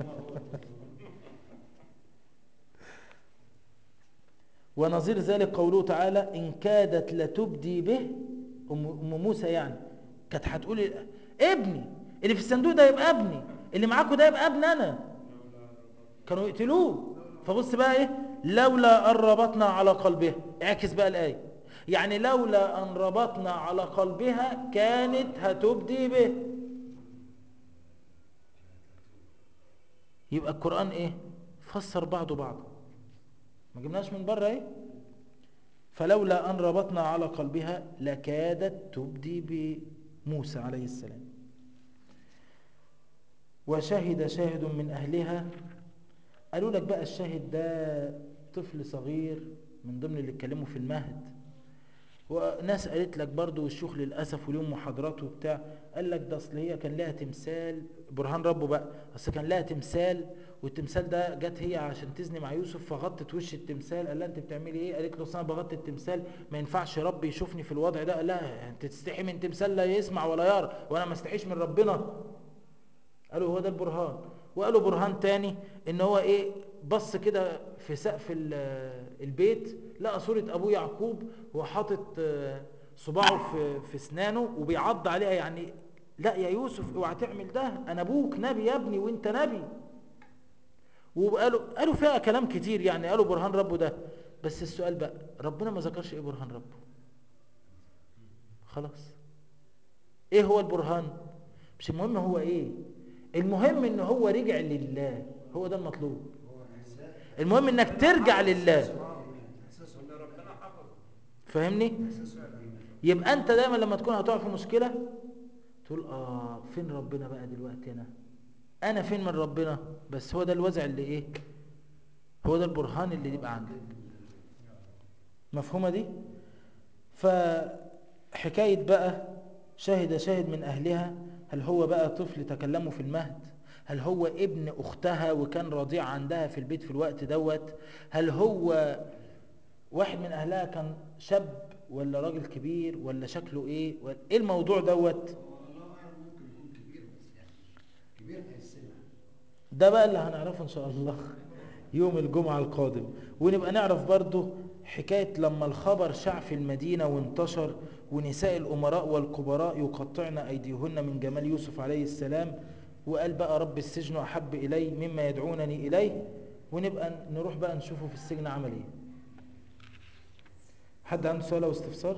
ونظير ذلك قوله تعالى إن كادت لتبدي به أم أم موسى يعني كانت هتقول ال- ابني اللي في الصندوق ده يبقى ابني اللي معاكم ده يبقى ابن أنا كانوا يقتلوه فبص بقى إيه لولا أن ربطنا على قلبها اعكس بقى الآية يعني لولا أن ربطنا على قلبها كانت هتبدي به يبقى القرآن إيه فسر بعضه بعضه ما جبناش من بره ايه فلولا ان ربطنا على قلبها لكادت تبدي بموسى عليه السلام وشهد شاهد من اهلها قالوا لك بقى الشاهد ده طفل صغير من ضمن اللي اتكلموا في المهد وناس قالت لك برضو والشيوخ للاسف واليوم محاضرات وبتاع قال لك ده اصل هي كان لها تمثال برهان ربه بقى اصل كان لها تمثال والتمثال ده جت هي عشان تزني مع يوسف فغطت وش التمثال قال لها انت بتعملي ايه قالت له اصل انا بغطي التمثال ما ينفعش ربي يشوفني في الوضع ده قال لها انت تستحي من تمثال لا يسمع ولا يرى وانا ما استحيش من ربنا قالوا هو ده البرهان وقالوا برهان تاني ان هو ايه بص كده في سقف ال- البيت لقى صورة ابوه يعقوب وهو حاطط آه، صباعه في في اسنانه وبيعض عليها يعني لا يا يوسف اوعى تعمل ده انا ابوك نبي يا ابني وانت نبي وقالوا قالوا فيها كلام كتير يعني قالوا برهان ربه ده بس السؤال بقى ربنا ما ذكرش ايه برهان ربه خلاص ايه هو البرهان مش المهم هو ايه المهم ان هو رجع لله هو ده المطلوب هو إحساس المهم انك ترجع لله إحساسه ان ربنا حفظه فاهمني إحساسه بالإيمان. يبقى انت دايما لما تكون هتقع في مشكله تقول اه فين ربنا بقى دلوقتي انا انا فين من ربنا بس هو ده الوزع اللي ايه هو ده البرهان اللي يبقى عندك مفهومه دي فحكايه بقى شهد شاهد من اهلها هل هو بقى طفل تكلموا في المهد هل هو ابن اختها وكان رضيع عندها في البيت في الوقت دوت هل هو واحد من اهلها كان شاب ولا راجل كبير ولا شكله ايه ولا ايه الموضوع دوت هو الله أعلم ممكن يكون كبير بس يعني كبير هيسمع ده بقى اللي هنعرفه ان شاء الله يوم الجمعة القادم ونبقى نعرف برضو حكاية لما الخبر شاع في المدينة وانتشر ونساء الأمراء والكبراء يقطعن أيديهن من جمال يوسف عليه السلام وقال بقى رب السجن أحب إلي مما يدعونني إليه ونبقى نروح بقى نشوفه في السجن عمل إيه حد عنده سؤال أو استفسار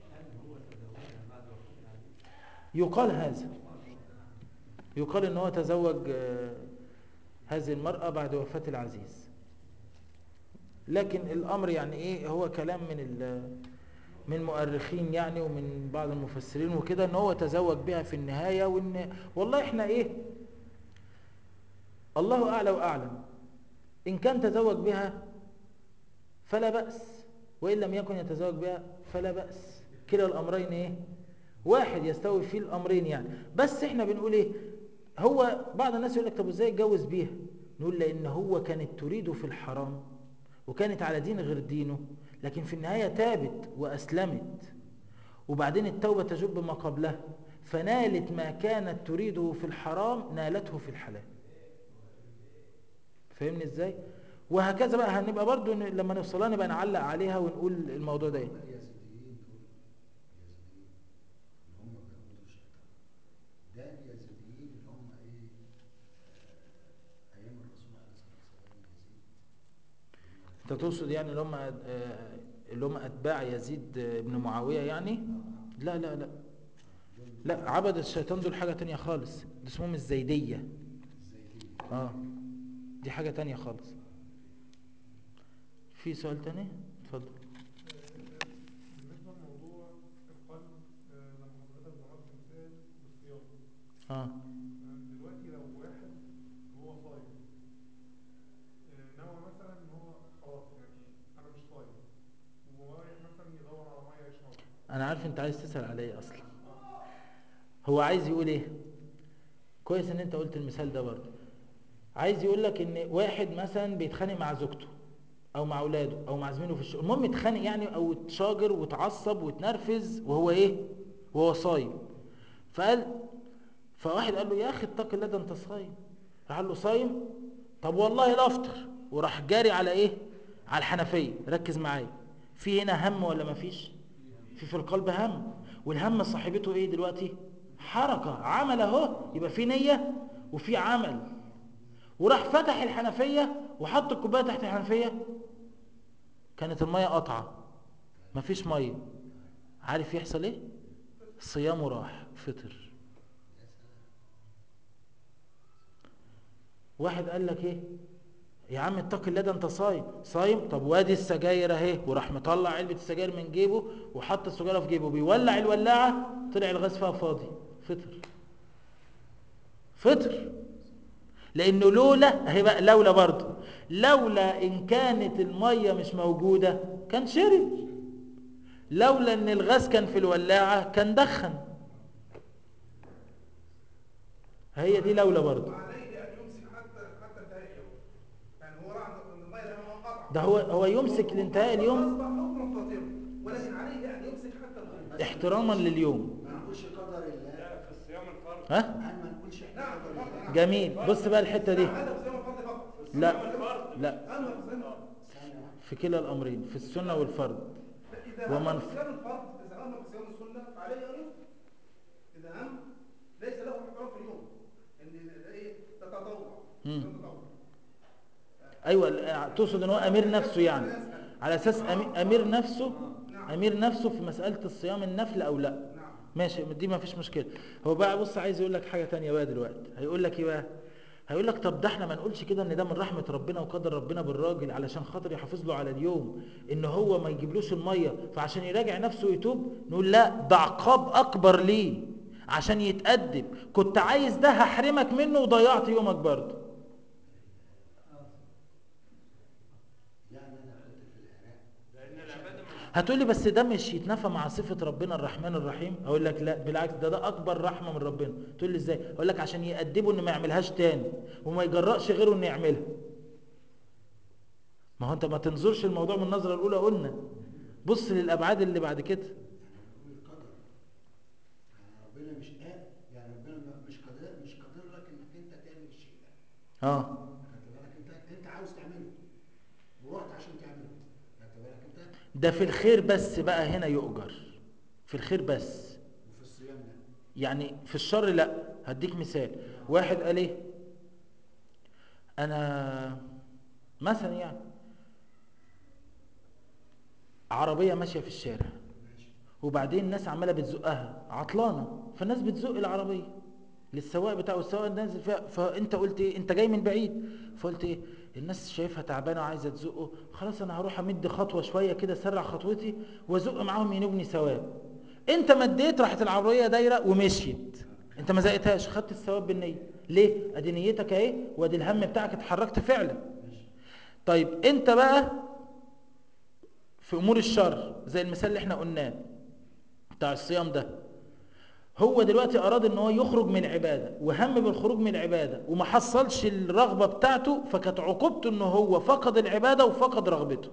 يقال هذا يقال ان هو تزوج آه، هذه المرأة بعد وفاة العزيز لكن الأمر يعني إيه هو كلام من ال- من المؤرخين يعني ومن بعض المفسرين وكده ان هو تزوج بها في النهاية وان والله احنا ايه الله اعلى واعلم ان كان تزوج بها فلا بأس وان لم يكن يتزوج بها فلا بأس كلا الامرين ايه واحد يستوي فيه الامرين يعني بس احنا بنقول ايه هو بعض الناس يقول لك طب ازاي اتجوز بيها نقول لان هو كانت تريده في الحرام وكانت على دين غير دينه لكن في النهاية تابت وأسلمت وبعدين التوبة تجب ما قبلها فنالت ما كانت تريده في الحرام نالته في الحلال فاهمني ازاي وهكذا بقى هنبقى برضو ن- لما نوصلها نبقى نعلق عليها ونقول الموضوع ده ايه اليزيديين دول اليزيديين اللي هم بيعبدوا الشيطان ده اليزيديين اللي هم ايه آه، ايام الرسول عليه الصلاه والسلام يزيد انت تقصد يعني اللي هم آه، اللي هم اتباع يزيد آه، بن معاوية يعني لا لا لا لا عبد الشيطان دول حاجة تانية خالص دي اسمهم الزيدية الزيديين اه دي حاجة تانية خالص في سؤال تاني اتفضل بالنسبة لموضوع القلب آه، لما حضرتك ذكرت مثال بالصيام اه آه، دلوقتي لو واحد هو صايم آه، نوى مثلا ان هو خلاص يعني انا مش صايم ورايح مثلا يدور على ميه يشربها انا عارف انت عايز تسأل على ايه اصلا هو عايز يقول ايه كويس ان انت قلت المثال ده برضه عايز يقول لك ان واحد مثلا بيتخانق مع زوجته او مع اولاده او مع زميله في الشغل المهم اتخانق يعني او اتشاجر واتعصب واتنرفز وهو ايه وهو صايم فقال فواحد قال له يا اخي اتق الله ده انت صايم راح قال له صايم طب والله لا افطر وراح جاري على ايه على الحنفيه ركز معايا في هنا هم ولا ما فيش في في القلب هم والهم صاحبته ايه دلوقتي حركه عمل اهو يبقى في نيه وفي عمل وراح فتح الحنفيه وحط الكوبايه تحت الحنفيه كانت الميه قطعه مفيش ميه عارف يحصل ايه صيامه راح فطر واحد قال لك ايه يا عم اتق الله ده انت صايم صايم طب وادي السجاير اهي وراح مطلع علبه السجاير من جيبه وحط السجاره في جيبه بيولع الولاعه طلع الغاز فيها فاضي فطر فطر لانه لولا اهي بقى لولا برضه لولا ان كانت الميه مش موجوده كان شرب لولا ان الغاز كان في الولاعه كان دخن هي دي لولا برضه وعليه ان يمسك حتى حتى انتهاء اليوم يعني هو راح عند الميه لما قطع ده هو هو يمسك لانتهاء اليوم اصبح حكم فاطر ولكن عليه ان يمسك حتى الخروج احتراما لليوم ما نقولش قدر الله في الصيام الفرض ها هل ما نقولش احنا نعم قدر الله جميل بص بقى الحته دي هذا في صيام الفرض فقط لا لا اما في صيام الفرض ثانية واحدة. في كلا الامرين في السنه والفرض اذا ومن- هم في صيام الفرض اذا هم في صيام السنه فعليه ان يفطر اذا هم ليس له احترام في اليوم ان ده ايه ده تطوع مم. ده تطوع ايوه تقصد ان هو امير نفسه يعني على اساس أمي- امير نفسه امير نفسه في مساله الصيام النفل او لا نعم ماشي دي ما فيش مشكله هو بقى بص عايز يقول لك حاجه تانية بقى دلوقتي هيقول لك ايه بقى هيقول لك طب ده احنا ما نقولش كده ان ده من رحمه ربنا وقدر ربنا بالراجل علشان خاطر يحافظ له على اليوم ان هو ما يجيبلوش الميه فعشان يراجع نفسه ويتوب نقول لا ده عقاب اكبر ليه عشان يتأدب كنت عايز ده هحرمك منه وضيعت يومك برضه يعني انا كنت في العراق لان العباده مش هتقولي بس ده مش يتنافى مع صفة ربنا الرحمن الرحيم اقول لك لا بالعكس ده ده اكبر رحمة من ربنا تقول لي ازاي اقول لك عشان يأدبه انه ما يعملهاش تاني وما يجرأش غيره انه يعملها ما هو انت ما تنظرش الموضوع من النظرة الاولى قلنا بص للابعاد اللي بعد كده يعني بقول القدر يعني ربنا مش قادر يعني ربنا ما- مش قادر مش قادر لك انك انت تعمل الشيء ده اه خدت بالك انت انت عاوز تعمله ورحت عشان تعمله خدت بالك انت ده في الخير بس بقى هنا يؤجر في الخير بس وفي الصيام ده يعني في الشر لا هديك مثال واحد قال ايه انا مثلا يعني عربية ماشية في الشارع ماشي وبعدين الناس عمالة بتزقها عطلانة فالناس بتزق العربية للسواق بتاعه السواق نازل فيها فانت قلت ايه انت جاي من بعيد فقلت ايه الناس شايفها تعبانه وعايزه تزقه خلاص انا هروح امد خطوه شويه كده اسرع خطوتي وازق معاهم ينوبني ثواب انت مديت راحت العربيه دايره ومشيت انت ما زقتهاش خدت الثواب بالنيه ليه ادي نيتك اهي وادي الهم بتاعك اتحركت فعلا طيب انت بقى في امور الشر زي المثال اللي احنا قلناه بتاع الصيام ده هو دلوقتي اراد ان هو يخرج من العباده وهم بالخروج من العباده وما حصلش الرغبه بتاعته فكانت عقوبته ان هو فقد العباده وفقد رغبته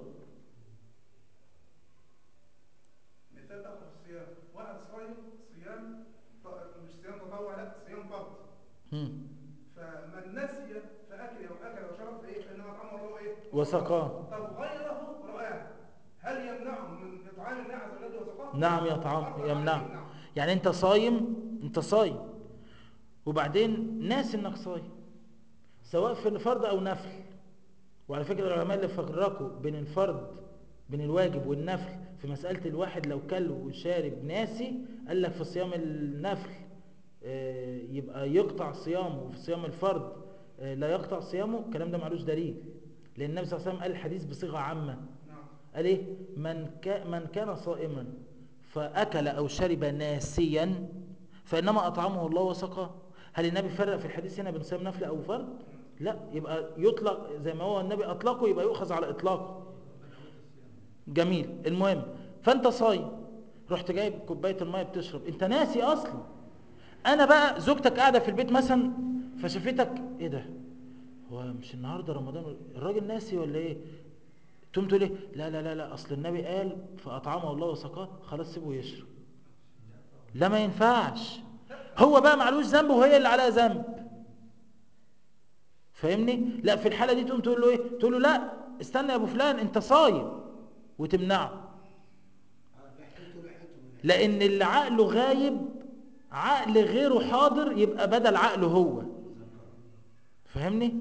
مثال اخر في الصيام واحد صايم صيام ط- مش صيام تطوع لا صيام فرض مم. فمن نسي فاكل او اكل وشرب فايه فانما اطعمه الله ايه وسقاه طب غيره رآه هل يمنعه من اطعام الله عز وجل وسقاه نعم يطعم أطلق عليه يمنع يعني انت صايم انت صايم وبعدين ناس انك صايم سواء في الفرض او نفل وعلى فكرة العلماء اللي فرقوا بين الفرض بين الواجب والنفل في مسألة الواحد لو كل وشارب ناسي قال لك في صيام النفل آه، يبقى يقطع صيامه وفي صيام الفرض آه، لا يقطع صيامه الكلام ده معلوش دليل لأن النبي صلى الله عليه وسلم قال الحديث بصيغة عامة نعم قال ايه من, كا من كان صائما فأكل أو شرب ناسيا فإنما أطعمه الله وسقاه هل النبي فرق في الحديث هنا بين صيام نفل أو فرض لا يبقى يطلق زي ما هو النبي أطلقه يبقى يؤخذ على إطلاقه جميل المهم فأنت صايم رحت جايب كوباية المية بتشرب أنت ناسي أصلا أنا بقى زوجتك قاعدة في البيت مثلا فشافتك إيه ده هو مش النهارده رمضان الراجل ناسي ولا ايه تقوم تقول ايه لا لا لا لا اصل النبي قال فاطعمه الله وسقاه خلاص سيبه يشرب لا ما ينفعش هو بقى معلوش ذنب وهي اللي عليها ذنب فاهمني لا في الحاله دي تقوم تقول له ايه تقول له لا استنى يا ابو فلان انت صايم وتمنعه اه ريحته ريحته من لان اللي عقله غايب عقل غيره حاضر يبقى بدل عقله هو فاهمني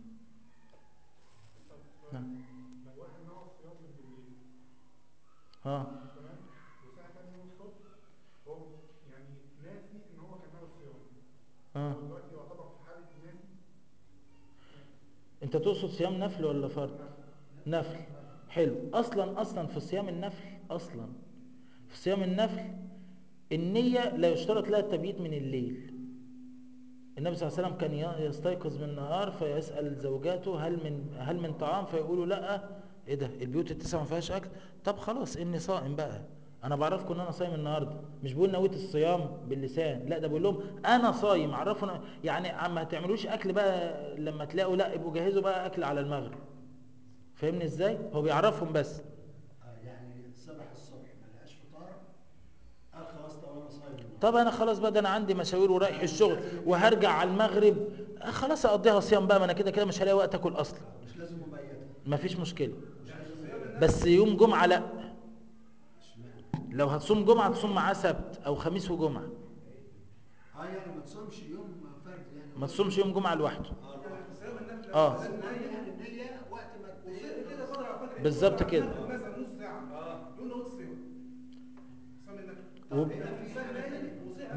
نعم. لو واحد نوى الصيام من بالليل اه تمام وساعة تاني يوم الصبح هو يعني ناسي ان هو كان ناوي الصيام اه هو دلوقتي يعتبر في حالة ناسي انت تقصد صيام نفل ولا فرض نفل حلو اصلا اصلا في صيام النفل اصلا في صيام النفل النية لا يشترط لها التبييت من الليل النبي صلى الله عليه وسلم كان ي- يستيقظ من النهار فيسأل زوجاته هل من هل من طعام فيقولوا لا ايه ده البيوت التسعة ما فيهاش اكل طب خلاص اني صائم بقى انا بعرفكم ان انا صايم النهارده مش بقول نويت الصيام باللسان لا ده بقول لهم انا صايم عرفوا أنا- يعني ما تعملوش اكل بقى لما تلاقوا لا يبقوا جهزوا بقى اكل على المغرب فاهمني ازاي هو بيعرفهم بس اه يعني صبح الصبح ما لقاش فطار قال خلاص طب انا صايم النهارده. طب انا خلاص بقى ده انا عندي مشاوير ورايح الشغل وهرجع على المغرب آه خلاص اقضيها صيام بقى ما انا كده كده مش هلاقي وقت اكل اصلا آه، مش لازم مبيته مفيش مشكله مش لازم مبيته بس يوم جمعه لا اشمعنى لو هتصوم جمعه تصوم معاه سبت او خميس وجمعه اه يعني ما تصومش يوم فرد يعني ما تصومش يوم جمعه لوحده اه يعني في صيام النفل آه. لو لازم نايم يعني النية وقت ما ت- وصيام كده فترة على فترة بالظبط يقول كده. على المغرب مثلا نص ساعة يقول له الصيام صيام النفل طب هنا في مسألة تانية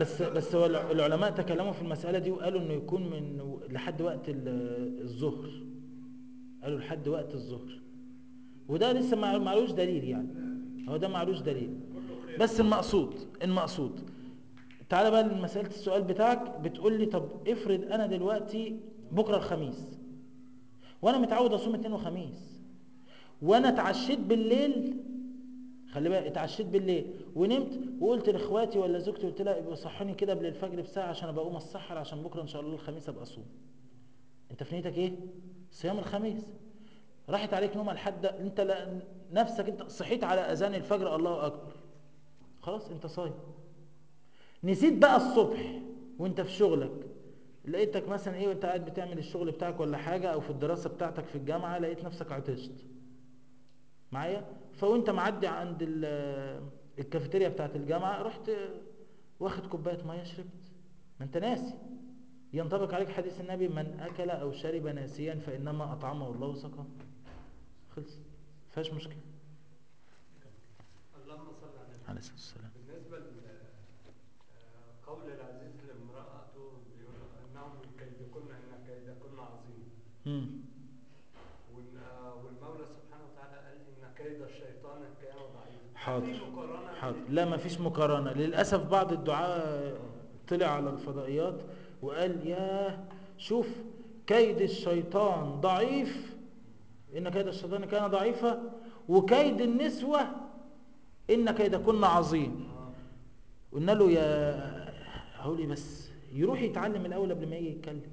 بس بس هو الع- العلماء تكلموا في المسألة دي وقالوا انه يكون من و- لحد وقت ال- الظهر قالوا لحد وقت الظهر وده لسه ما معلوش دليل يعني هو ده معلوش دليل بس المقصود المقصود تعالى بقى لمسألة السؤال بتاعك بتقول لي طب افرض انا دلوقتي بكرة الخميس وانا متعود اصوم اثنين وخميس وانا اتعشيت بالليل خلي بالك اتعشيت بالليل ونمت وقلت لاخواتي ولا زوجتي قلت لها ابقوا صحوني كده قبل الفجر بساعه عشان ابقى اقوم السحر عشان بكره ان شاء الله الخميس ابقى اصوم انت في نيتك ايه صيام الخميس راحت عليك نومه لحد انت لا نفسك انت صحيت على اذان الفجر الله اكبر خلاص انت صايم نسيت بقى الصبح وانت في شغلك لقيتك مثلا ايه وانت قاعد بتعمل الشغل بتاعك ولا حاجه او في الدراسه بتاعتك في الجامعه لقيت نفسك عطشت معايا فوانت معدي عند ال- الكافيتيريا بتاعت الجامعه رحت واخد كوبايه ميه شربت ما انت ناسي ينطبق عليك حديث النبي من اكل او شرب ناسيا فانما اطعمه الله وسقاه خلص فيهاش مشكله اللهم صل على النبي عليه الصلاه والسلام بالنسبة لقول العزيز لامرأته بيقول انهم كيدكن ان كيدكن عظيم مم. وال- آه، والمولى سبحانه وتعالى قال ان كيد الشيطان كان ضعيفا حاضر. في مقارنة حاضر بين- لا ما فيش مقارنة للأسف بعض الدعاء طلع على الفضائيات وقال ياه شوف كيد الشيطان ضعيف إن كيد الشيطان كان ضعيفا وكيد النسوة إن كيدكن عظيم آه. قلنا له يا هقولي بس يروح يتعلم الأول قبل ما يجي يتكلم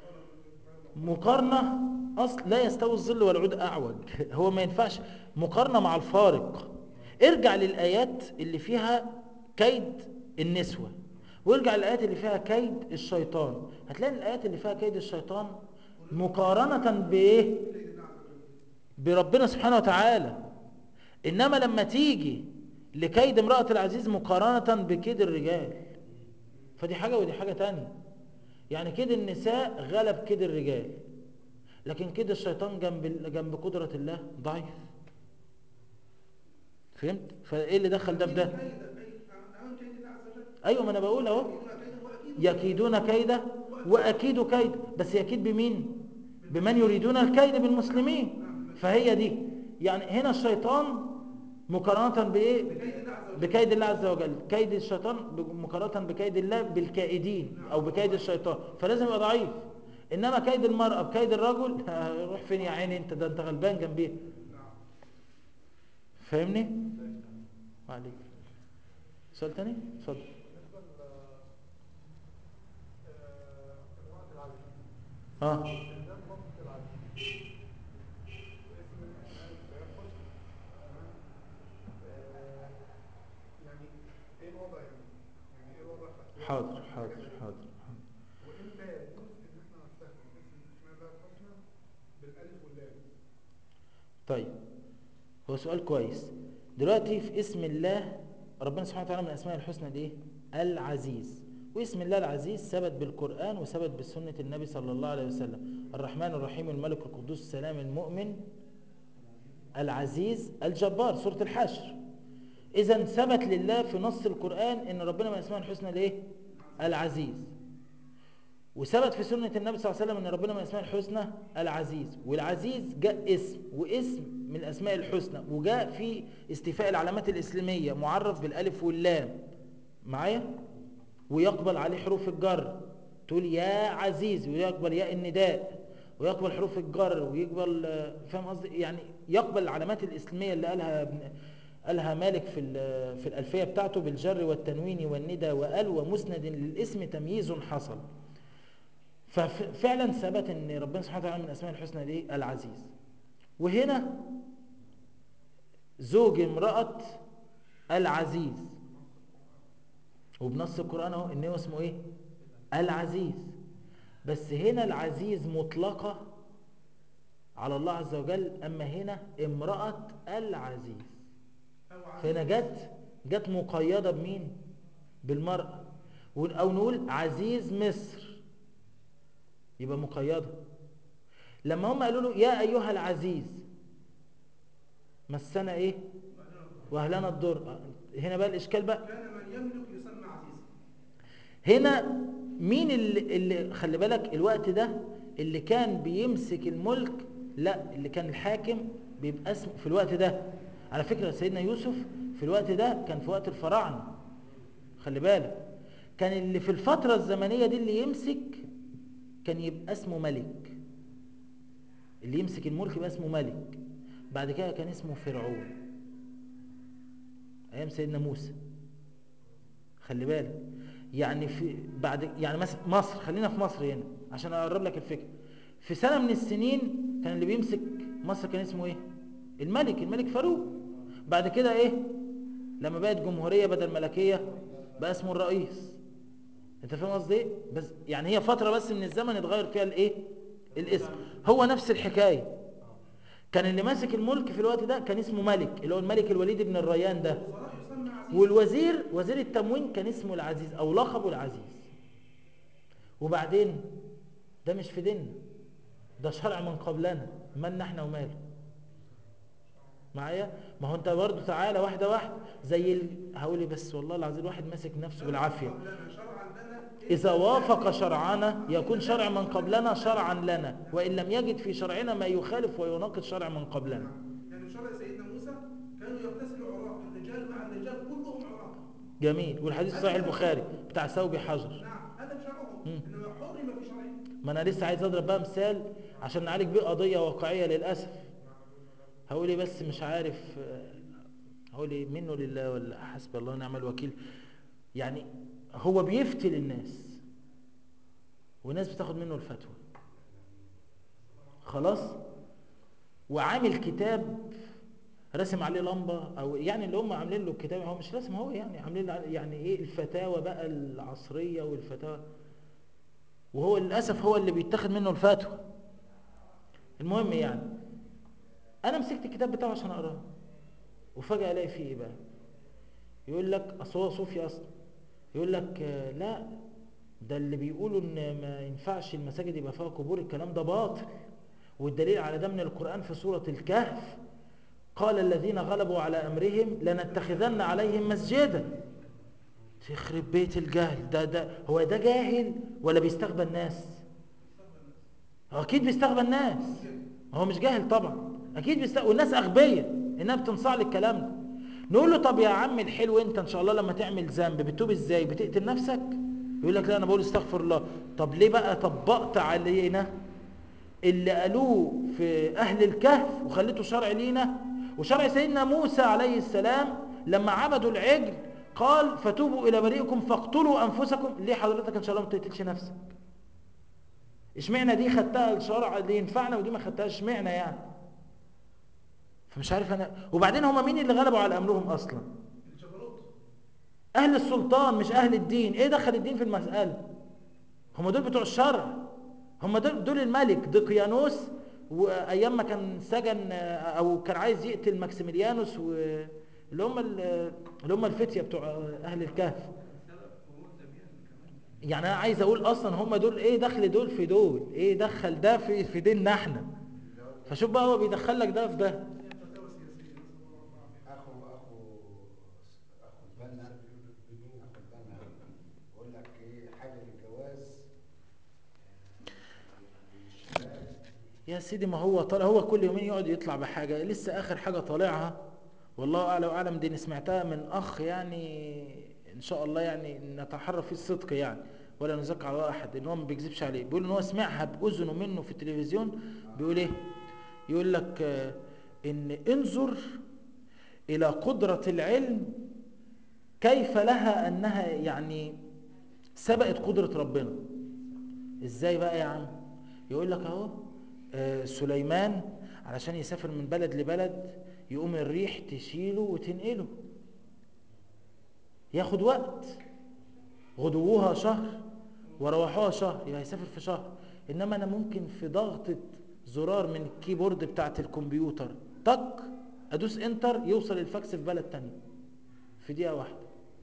مقارنة أصل لا يستوي الظل والعود أعوج هو ما ينفعش مقارنة مع الفارق ارجع للآيات اللي فيها كيد النسوة وارجع للآيات اللي فيها كيد الشيطان هتلاقي الآيات اللي فيها كيد الشيطان مقارنة بإيه بربنا سبحانه وتعالى إنما لما تيجي لكيد امرأة العزيز مقارنة بكيد الرجال فدي حاجة ودي حاجة تانية يعني كيد النساء غلب كيد الرجال لكن كيد الشيطان جنب جنب قدرة الله ضعيف فهمت فايه اللي دخل ده في ده ايوه ما انا بقول اهو يكيدون كيدا واكيد كيد بس يكيد بمين بمن يريدون الكيد بالمسلمين فهي دي يعني هنا الشيطان مقارنة بايه بكيد الله عز وجل كيد الشيطان مقارنة بكيد الله بالكائدين او بكيد الشيطان فلازم يبقى ضعيف انما كيد المرأة بكيد الرجل روح فين يا عيني انت ده انت غلبان جنبيه فاهمني عليك سؤال تاني اتفضل بالنسبة ل آه، امرأة العزيز اه استخدام لفظ العزيز اسم من أسماء التيقظ تمام آه، يعني إيه الوضع يعني؟ يعني إيه الوضع في اختيار حاضر حاجة حاضر زي كده؟ حاضر حاضر. وإمتى يجوز إن إحنا نستخدم اسم من أسماء الله الحسنى بالألف واللام؟ طيب هو سؤال كويس دلوقتي في اسم الله ربنا سبحانه وتعالى من الاسماء الحسنى الايه العزيز واسم الله العزيز ثبت بالقران وثبت بسنه النبي صلى الله عليه وسلم الرحمن الرحيم الملك القدوس السلام المؤمن العزيز الجبار سوره الحشر اذا ثبت لله في نص القران ان ربنا من الاسماء الحسنى الايه العزيز وثبت في سنة النبي صلى الله عليه وسلم ان ربنا من الاسماء الحسنى العزيز والعزيز جاء اسم واسم من الاسماء الحسنى وجاء في استيفاء العلامات الاسلامية معرف بالالف واللام معايا ويقبل عليه حروف الجر تقول يا عزيز ويقبل ياء النداء ويقبل حروف الجر ويقبل آه، فاهم قصدي يعني يقبل العلامات الاسلامية اللي قالها ابن قالها مالك في ال- في الالفية بتاعته بالجر والتنوين والندى وال ومسند للاسم تمييز حصل ففعلا ثبت ان ربنا سبحانه وتعالى من الاسماء الحسنى دي العزيز وهنا زوج امرأة العزيز وبنص القرآن اهو ان هو اسمه ايه العزيز بس هنا العزيز مطلقة على الله عز وجل اما هنا امرأة العزيز فهنا جت جت مقيدة بمين بالمرأة او نقول عزيز مصر يبقى مقيدة لما هم قالوا له يا أيها العزيز مسنا إيه وأهلنا الضر هنا بقى الإشكال بقى كان من يملك يسمى عزيزا هنا مين اللي, اللي خلي بالك الوقت ده اللي كان بيمسك الملك لا اللي كان الحاكم بيبقى اسم في الوقت ده على فكرة سيدنا يوسف في الوقت ده كان في وقت الفراعنة خلي بالك كان اللي في الفترة الزمنية دي اللي يمسك كان يبقى اسمه ملك اللي يمسك الملك يبقى اسمه ملك بعد كده كان اسمه فرعون ايام سيدنا موسى خلي بالك يعني في بعد يعني مثلا مصر خلينا في مصر هنا عشان اقرب لك الفكره في سنه من السنين كان اللي بيمسك مصر كان اسمه ايه الملك الملك فاروق بعد كده ايه لما بقت جمهوريه بدل ملكيه بقى اسمه الرئيس انت فاهم قصدي ايه بس يعني هي فتره بس من الزمن اتغير فيها الايه الاسم هو نفس الحكايه كان اللي ماسك الملك في الوقت ده كان اسمه ملك اللي هو الملك الوليد بن الريان ده صلاح يسمى عزيز والوزير وزير التموين كان اسمه العزيز او لقبه العزيز وبعدين ده مش في ديننا ده شرع من قبلنا مالنا احنا وماله معايا ما هو انت برضه تعالى واحده واحده زي ال... هقول إيه بس والله العظيم الواحد ماسك نفسه بالعافيه قبلنا شرعا لنا إذا وافق شرعنا يكون شرع من قبلنا شرعا لنا وإن لم يجد في شرعنا ما يخالف ويناقض شرع من قبلنا يعني شرع سيدنا موسى كانوا يغتسلوا عراق الرجال مع الرجال كلهم عراق جميل والحديث صحيح البخاري بتاع ثوب حجر نعم هذا شرعهم مم. انما حرم في شرعهم ما أنا لسه عايز أضرب بقى مثال عشان نعالج بيه قضية واقعية للأسف هقول إيه بس مش عارف آه، هقول إيه منه لله ولا حسب الله ونعم الوكيل يعني هو بيفتي للناس والناس بتاخد منه الفتوى خلاص وعامل كتاب رسم عليه لمبه او يعني اللي هم عاملين له الكتاب هو مش رسم هو يعني عاملين له عليه- يعني ايه الفتاوى بقى العصريه والفتاوى وهو للاسف هو اللي بيتاخد منه الفتوى المهم يعني انا مسكت الكتاب بتاعه عشان اقراه وفجاه الاقي فيه ايه بقى يقول لك اصل هو صوفي اصلا يقول لك آه، لا ده اللي بيقولوا ان ما ينفعش المساجد يبقى فيها قبور الكلام ده باطل والدليل على ده من القرآن في سورة الكهف قال الذين غلبوا على أمرهم لنتخذن عليهم مسجدا تخرب بيت الجهل ده ده هو ده جاهل ولا بيستغبى الناس هو أكيد بيستغبى الناس هو مش جاهل طبعا أكيد بيستغبى والناس أغبياء إنها بتنصاع للكلام ده نقول له طب يا عم الحلو انت ان شاء الله لما تعمل ذنب بتتوب ازاي بتقتل نفسك يقول لك لا انا بقول استغفر الله طب ليه بقى طبقت علينا اللي قالوه في اهل الكهف وخليته شرع لينا وشرع سيدنا موسى عليه السلام لما عبدوا العجل قال فتوبوا الى بريئكم فاقتلوا انفسكم ليه حضرتك ان شاء الله ما تقتلش نفسك اشمعنى دي خدتها الشرع اللي ينفعنا ودي ما خدتهاش اشمعنى يعني فمش عارف انا وبعدين هم مين اللي غلبوا على امرهم اصلا الجبروت اهل السلطان مش اهل الدين ايه دخل الدين في المساله هم دول بتوع الشرع هم دول, دول الملك دقيانوس وايام ما كان سجن او كان عايز يقتل ماكسيميليانوس واللي هم ال- اللي هم الفتيه بتوع اهل الكهف يعني انا عايز اقول اصلا هم دول ايه دخل دول في دول ايه دخل ده في في ديننا احنا فشوف بقى هو بيدخل لك ده في ده فتاوى سياسيه نسال الله العافيه اخو اخو اخو البنا اخو البنا بقول لك ايه حاجه للجواز آه، للشباب يا سيدي ما هو طالع هو كل يومين يقعد يطلع بحاجة لسه آخر حاجة طالعها والله أعلى وأعلم دي أنا سمعتها من أخ يعني إن شاء الله يعني نتحرى في الصدق يعني ولا نزكى على أحد إن هو ما بيكذبش عليه بيقول إن هو سمعها بأذنه منه في التلفزيون بيقول إيه يقول لك آه، إن انظر إلى قدرة العلم كيف لها أنها يعني سبقت قدرة ربنا ازاي بقى يا عم يقول لك اهو آه، سليمان علشان يسافر من بلد لبلد يقوم الريح تشيله وتنقله ياخد وقت غدوها شهر وروحوها شهر يبقى هيسافر في شهر انما انا ممكن في ضغطة زرار من الكيبورد بتاعت الكمبيوتر تك ادوس انتر يوصل الفاكس في بلد تانية في دقيقة واحدة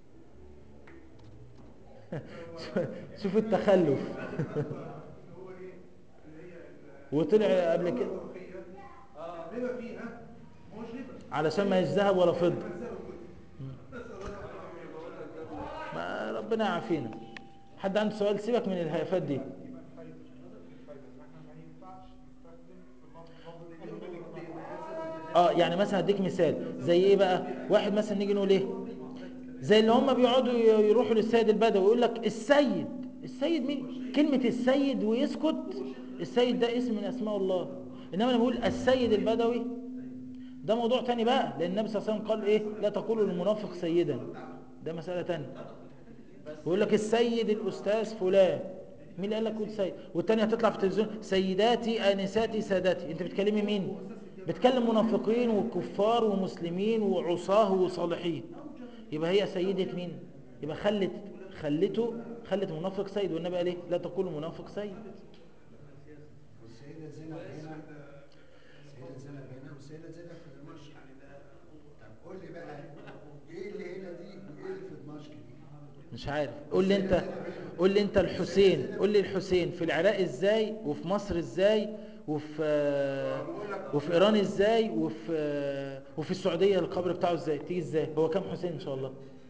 شوف التخلف اللي هو ايه اللي هي ال- وطلع قبل كده الورقية. الربا فيها ما هوش ربا علشان ما ذهب ولا فضة ما الزهر كله. نسال الله العافيه ما ربنا يعافينا حد عنده سؤال سيبك من الهيافات دي يبقى الفايده الفايده ان احنا ما ينفعش نستخدم في اللفظ لفظ اه يعني مثلا هديك مثال زي ايه بقى واحد مثلا نيجي نقول ايه زي اللي هم بيقعدوا ي- يروحوا للسيد البدوي ويقول لك السيد السيد مين كلمة السيد ويسكت السيد ده اسم من اسماء الله انما انا بقول السيد البدوي ده موضوع تاني بقى لان النبي صلى الله عليه وسلم قال ايه لا تقولوا للمنافق سيدا ده مسألة تانية ويقول لك السيد الاستاذ فلان مين اللي قال لك قول سيد والتانية هتطلع في التلفزيون سيداتي انساتي سادتي انت بتكلمي مين بتكلم منافقين وكفار ومسلمين وعصاه وصالحين يبقى هي سيدة مين يبقى خلت خلته خلت منافق سيد والنبي قال ايه لا تقولوا منافق سيد والسيدة زينب هنا السيدة زينب هنا والسيدة زينب في دمشق طب قول لي بقى ايه اللي هنا دي وايه اللي في دمشق دي؟ مش عارف قول لي انت قول لي انت الحسين قول لي الحسين في العراق ازاي وفي مصر ازاي وفي وفي ايران ازاي وفي وفي السعوديه القبر بتاعه ازاي تيجي ازاي هو كام حسين ان شاء الله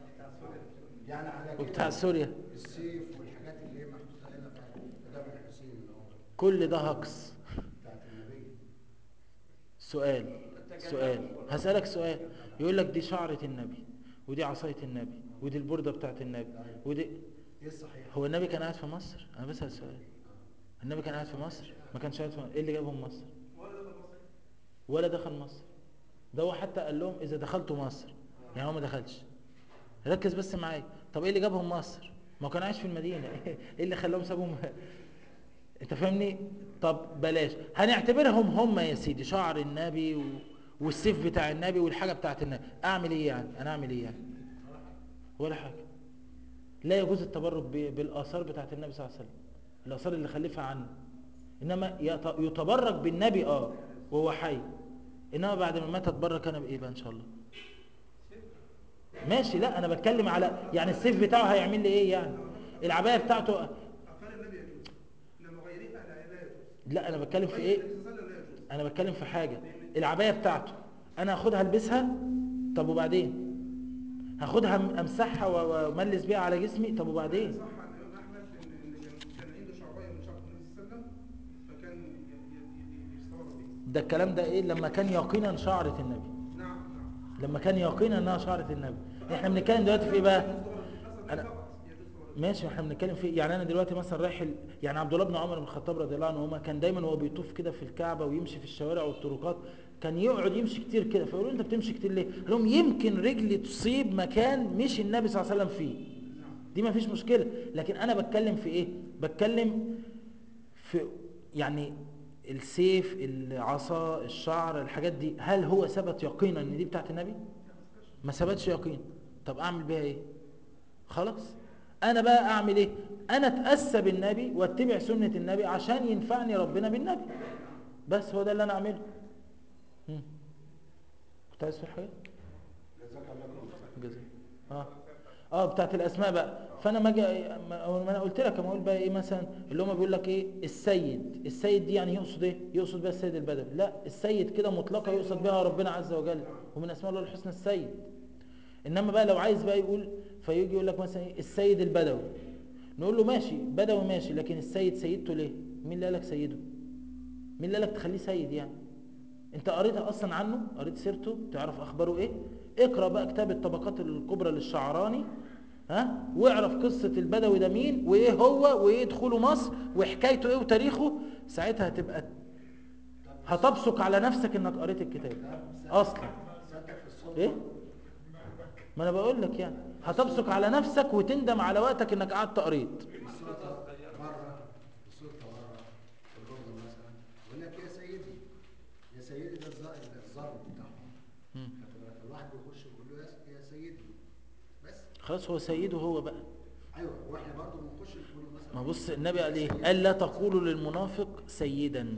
يعني على وبتاع كده سوريا السيف والحاجات اللي هي محطوطة هنا في قدام الحسين اللي هو كل ده هكس بتاعت النبي سؤال سؤال هسألك سؤال يقول لك دي شعرة النبي ودي عصاية النبي ودي البردة بتاعت النبي ودي ايه الصحيح؟ هو النبي كان قاعد في مصر انا بسأل سؤال النبي كان قاعد في مصر ما كانش قاعد في مصر. ايه اللي جابهم مصر ولا دخل مصر ده هو حتى قال لهم اذا دخلتوا مصر يعني هو ما دخلش ركز بس معايا طب ايه اللي جابهم مصر ما هو كان عايش في المدينه ايه اللي خلاهم سابهم انت فاهمني طب بلاش هنعتبرهم هم يا سيدي شعر النبي و... والسيف بتاع النبي والحاجه بتاعت النبي اعمل ايه يعني انا اعمل ايه يعني ولا حاجه لا يجوز التبرك ب... بالاثار بتاعت النبي صلى الله عليه وسلم الاثار اللي خلفها عنه انما يت- يتبرك بالنبي اه وهو حي انما بعد ما مات اتبرك انا بايه بقى ان شاء الله ماشي لا انا بتكلم على يعني السيف بتاعه هيعمل لي ايه يعني العبايه بتاعته أفعال النبي يجوز لما غيرها لا لا يجوز لا انا بتكلم في ايه غير النبي صلى الله عليه وسلم لا يجوز انا بتكلم في حاجه العبايه بتاعته انا هاخدها البسها طب وبعدين هاخدها أم- امسحها و- واملس بيها على جسمي طب وبعدين صح عن الامام احمد ان ان كان كان عنده شعرايه من شعر النبي صلى الله عليه وسلم فكان ي- ي- ي- يستمر بيه ده الكلام ده ايه لما كان يقينا شعره النبي نعم نعم لما كان يقينا انها شعره النبي احنا بنتكلم دلوقتي في ايه بقى أنا أنا- فقط يجوز تبرك ماشي احنا بنتكلم في يعني انا دلوقتي مثلا رايح ال... يعني عبد الله بن عمر بن الخطاب رضي الله عنهما كان دايما وهو بيطوف كده في الكعبه ويمشي في الشوارع والطرقات كان يقعد يمشي كتير كده فيقولوا له انت بتمشي كتير ليه؟ قال لهم يمكن رجلي تصيب مكان مش النبي صلى الله عليه وسلم فيه دي ما فيش مشكله لكن انا بتكلم في ايه؟ بتكلم في يعني السيف العصا الشعر الحاجات دي هل هو ثبت يقينا ان دي بتاعت النبي؟ ما ثبتش يقين طب اعمل بيها ايه؟ خلاص انا بقى اعمل ايه انا اتاسى بالنبي واتبع سنه النبي عشان ينفعني ربنا بالنبي بس هو ده اللي انا اعمله مم. كنت عايز تقول حاجه جزاك الله خير جزاك اه اه بتاعت الاسماء بقى فانا ما اجي ما ما انا قلت لك اما اقول بقى ايه مثلا اللي هم بيقول لك ايه السيد السيد دي يعني يقصد ايه يقصد بقى السيد البدوي لا السيد كده مطلقه يقصد بها ربنا عز وجل ومن اسماء الله الحسنى السيد انما بقى لو عايز بقى يقول فيجي يقول لك مثلا إيه السيد البدوي نقول له ماشي بدوي ماشي لكن السيد سيدته ليه مين اللي قالك سيده مين اللي قالك تخليه سيد يعني انت قريت اصلا عنه قريت سيرته تعرف اخباره ايه اقرا بقى كتاب الطبقات الكبرى للشعراني ها واعرف قصة البدوي ده مين وايه هو وايه دخوله مصر وحكايته ايه وتاريخه ساعتها هتبقى هتبصق على نفسك انك قريت الكتاب اصلا صدق في الصوت ايه ما انا بقول لك يعني هتبصق على نفسك وتندم على وقتك انك قعدت قريت السلطة مرة السلطة مرة في الأردن مثلا يقول لك يا سيدي يا سيدي ده الظ- الظابط بتاعهم مم. خدت بالك؟ الواحد بيخش يقول له يا- يا سيدي بس خلاص هو سيده هو بقى ايوه واحنا برضه بنخش نقول له مثلا ما بص النبي قال ايه قال لا تقولوا للمنافق سيدا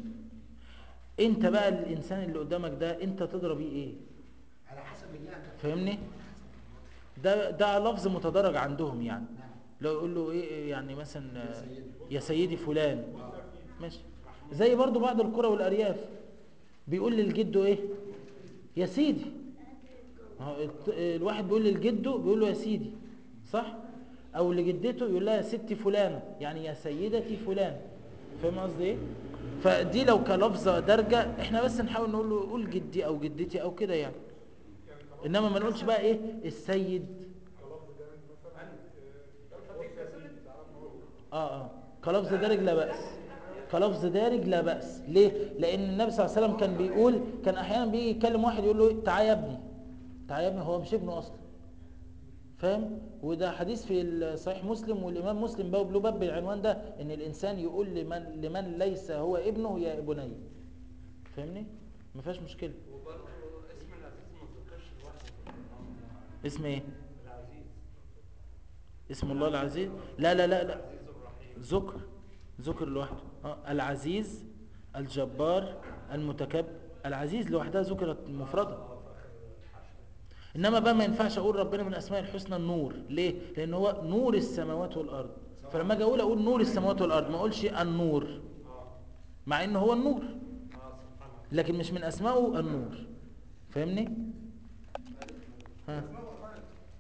انت بقى الانسان اللي قدامك ده انت تدرى بيه ايه على حسب اللي انت فاهمني ده ده لفظ متدرج عندهم يعني نعم لو يقول له ايه يعني مثلا يا سيدي. يا سيدي فلان ماشي زي برضو بعض القرى والارياف بيقول للجد ايه يا سيدي ما هو الت- الواحد بيقول للجده بيقول له يا سيدي صح او لجدته يقول لها يا ستي فلانه يعني يا سيدتي فلان فاهم قصدي ايه فدي لو كلفظه دارجه احنا بس نحاول نقول له قول جدي او جدتي او كده يعني يعني خلاص انما ما نقولش بقى ايه السيد كلفظ جامد مثلا آه، هو سيد تعالى نقول اه اه كلفظ دارج لا بأس كلفظ دارج لا بأس ليه لان النبي صلى الله عليه وسلم كان بيقول كان احيانا بيجي يكلم واحد يقول له تعالى يا ابني تعالى يا ابني هو مش ابنه اصلا فاهم وده حديث في صحيح مسلم والامام مسلم باب له باب بالعنوان ده ان الانسان يقول لمن لمن ليس هو ابنه يا ابني فاهمني ما فيهاش مشكله وبرضه اسم العزيز ما ذكرش لوحده في القرآن. اسم ايه العزيز اسم الله العزيز لا لا لا لا العزيز الرحيم ذكر ذكر لوحده آه، العزيز الجبار المتكبر العزيز لوحدها ذكرت مفردة انما بقى ما ينفعش اقول ربنا من اسماء الحسنى النور ليه لان هو نور السماوات والارض فلما اجي اقول اقول نور السماوات والارض ما اقولش النور مع ان هو النور اه سبحانه لكن مش من اسمائه النور فاهمني ها اسماء وافعال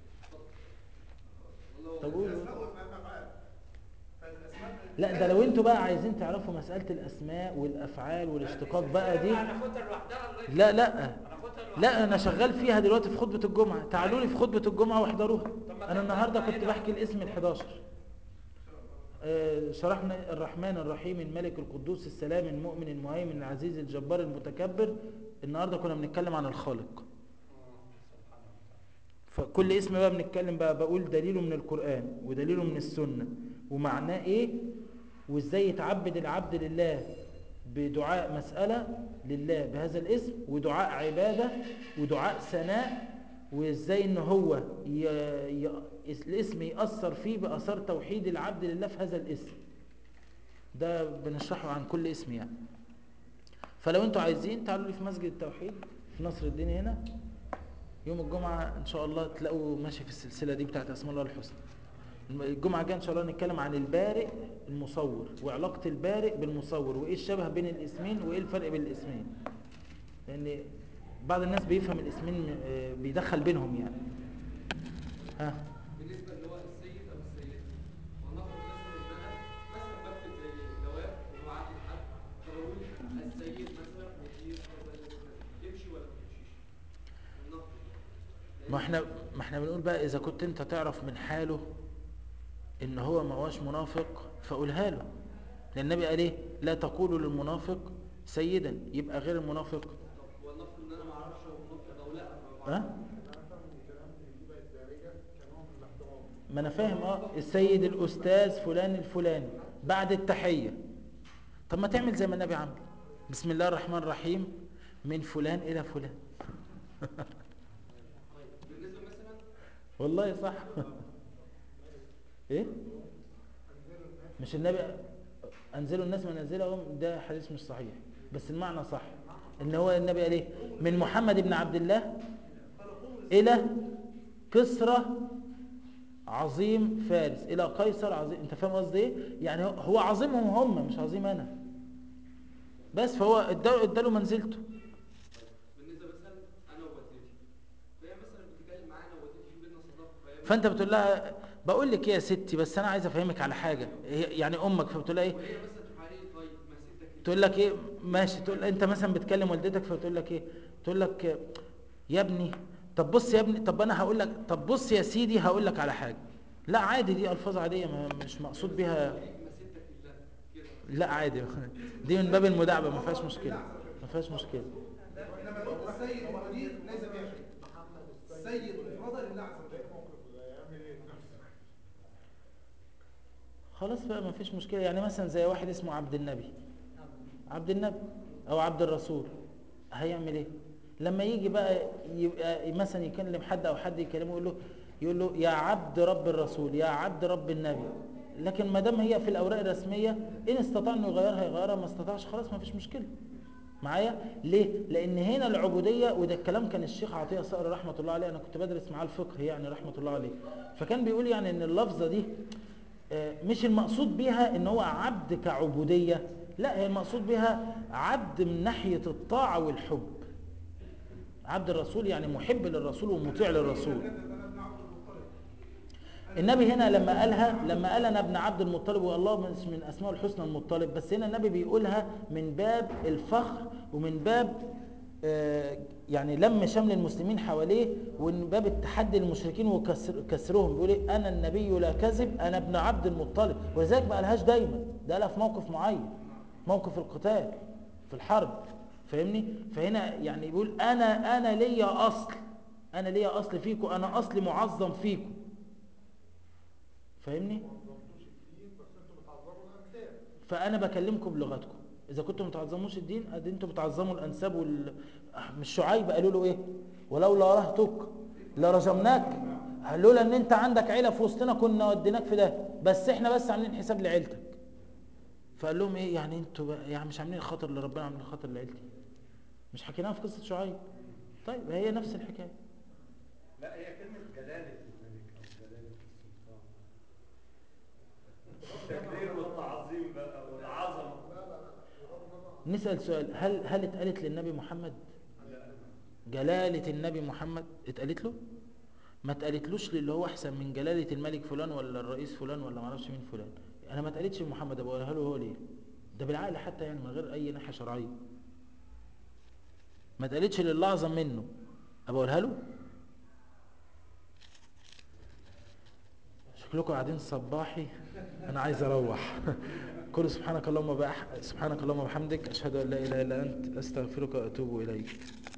طب قول اسماء وافعال فالاسماء لا ده لو انتوا بقى عايزين تعرفوا مسألة الاسماء والافعال والاشتقاق بقى دي هناخدها لوحدها الله لا لا هناخدها لوحدها لا انا شغال فيها دلوقتي في خطبة الجمعة تعالوا لي في خطبة الجمعة واحضروها انا النهاردة كنت بحكي الاسم ال11 آه، شرحنا الرحمن الرحيم الملك القدوس السلام المؤمن المهيمن العزيز الجبار المتكبر النهاردة كنا بنتكلم عن الخالق فكل اسم بقى بنتكلم بقى بقول دليله من القرآن ودليله من السنة ومعناه ايه وازاي يتعبد العبد لله بدعاء مسألة لله بهذا الاسم ودعاء عبادة ودعاء ثناء وازاي ان هو ي... ي... الاسم يأثر فيه بأثر توحيد العبد لله في هذا الاسم ده بنشرحه عن كل اسم يعني فلو انتوا عايزين تعالوا لي في مسجد التوحيد في نصر الدين هنا يوم الجمعة ان شاء الله تلاقوا ماشي في السلسلة دي بتاعت اسماء الله الحسنى الجمعة الجاية ان شاء الله نتكلم عن البارئ المصور وعلاقة البارئ بالمصور وايه الشبه بين الاسمين وايه الفرق بين الاسمين لان بعض الناس بيفهم الاسمين آه، بيدخل بينهم يعني ها بالنسبه اللي هو السيد او السيده ونفرض مثلا ان انا مثلا بكتب زي جواب وببعت لحد فبقول السيد مثلا مدير كذا كذا كذا يمشي ولا ما يمشيش؟ ونفرض ما احنا ما احنا بنقول بقى اذا كنت انت تعرف من حاله ان هو ما هوش منافق فقولها له لان النبي قال ايه لا تقولوا للمنافق سيدا يبقى غير المنافق طب ولنفرض ان انا ما اعرفش هو منافق او لا ما ها بعرفش. انا افهم من الكلام ان دي بقت دارجه كنوع من الاحترام ما انا فاهم اه السيد الاستاذ فلان الفلاني بعد التحيه طب ما تعمل زي ما النبي عمل بسم الله الرحمن الرحيم من فلان الى فلان طيب بالنسبه مثلا والله صح ايه مش النبي انزلوا الناس منازلهم ده حديث مش صحيح بس المعنى صح ان هو النبي قال ايه من محمد بن عبد الله الى كسرى عظيم فارس الى قيصر عظيم انت فاهم قصدي ايه يعني هو- هو عظيمهم هم مش عظيم انا بس فهو اداله اداله منزلته بالنسبه مثلا انا ووالدتي فهي مثلا بتتكلم معانا ووالدتي في بينا صداقه فهي فانت بتقول لها بقول لك ايه يا ستي بس انا عايز افهمك على حاجه هي يعني امك فبتقول لها ايه وهي مثلا تروح عليه طيب ما ستك تقول لك ايه ماشي تقول انت مثلا بتكلم والدتك فبتقول لك ايه تقول لك يا ابني طب بص يا ابني طب انا هقول لك طب بص يا سيدي هقول لك على حاجه لا عادي دي الفاظ عاديه ما مش مقصود بيها ما ستك لله كده لا عادي دي من باب المداعبه ما فيهاش مشكله ما فيهاش مشكله انما لو قلت السيد المدير ليس فيها شيء السيد مفردا لله عز وجل يعمل ايه نفسه خلاص بقى ما فيش مشكله يعني مثلا زي واحد اسمه عبد النبي عبد النبي او عبد الرسول هيعمل ايه لما يجي بقى يبقى مثلا يكلم حد او حد يكلمه يقول له يقول له يا عبد رب الرسول يا عبد رب النبي لكن ما دام هي في الاوراق الرسميه ان استطاع انه يغيرها يغيرها ما استطاعش خلاص ما فيش مشكله معايا ليه لان هنا العبوديه وده الكلام كان الشيخ عطيه صقر رحمه الله عليه انا كنت بدرس معاه الفقه يعني رحمه الله عليه فكان بيقول يعني ان اللفظه دي آه، مش المقصود بيها ان هو عبد كعبوديه لا هي المقصود بها عبد من ناحيه الطاعه والحب عبد الرسول يعني محب للرسول ومطيع للرسول انا ابن عبد المطلب النبي هنا لما قالها لما قال انا ابن عبد المطلب والله من من اسماء الحسنى المطلب بس هنا النبي بيقولها من باب الفخر ومن باب آه، يعني لم شمل المسلمين حواليه ومن باب التحدي للمشركين وكسرهم بيقول إيه؟ انا النبي لا كذب انا ابن عبد المطلب ولذلك ما قالهاش دايما ده قالها في موقف معين موقف القتال في الحرب فاهمني فهنا يعني يقول انا انا ليا اصل انا ليا اصل فيكم انا اصلي معظم فيكم فاهمني ما نظمتوش الدين بس انتوا بتعظموا الانساب فانا بكلمكم بلغتكم اذا كنتم ما تعظموش الدين ادي انتم بتعظموا الانساب وال مش شعيب قالوا له ايه ولولا رهتك لرجمناك لولا ان انت عندك عيله في وسطنا كنا وديناك في ده بس احنا بس عاملين حساب لعيلتك فقال لهم ايه يعني انتوا بقى- يعني مش عاملين خاطر لربنا عاملين خاطر لعيلتي مش حكيناها في قصه شعيب طيب هي نفس الحكايه لا هي كلمة جلالة الملك أو جلالة السلطان التكبير والتعظيم بقى والعظمة نسال سؤال هل هل اتقالت للنبي محمد جلالة النبي محمد اتقالت له ما اتقالتلوش للي هو احسن من جلالة الملك فلان ولا الرئيس فلان ولا ما اعرفش مين فلان انا ما اتقالتش لمحمد ابقى اقولها له هو ليه ده بالعقل حتى يعني من غير اي ناحية شرعية ما اتقالتش للي اعظم منه ابقى اقولها له شكلكم قاعدين صباحي انا عايز اروح كل سبحانك اللهم بأح... سبحانك اللهم وبحمدك اشهد ان لا اله الا انت استغفرك واتوب اليك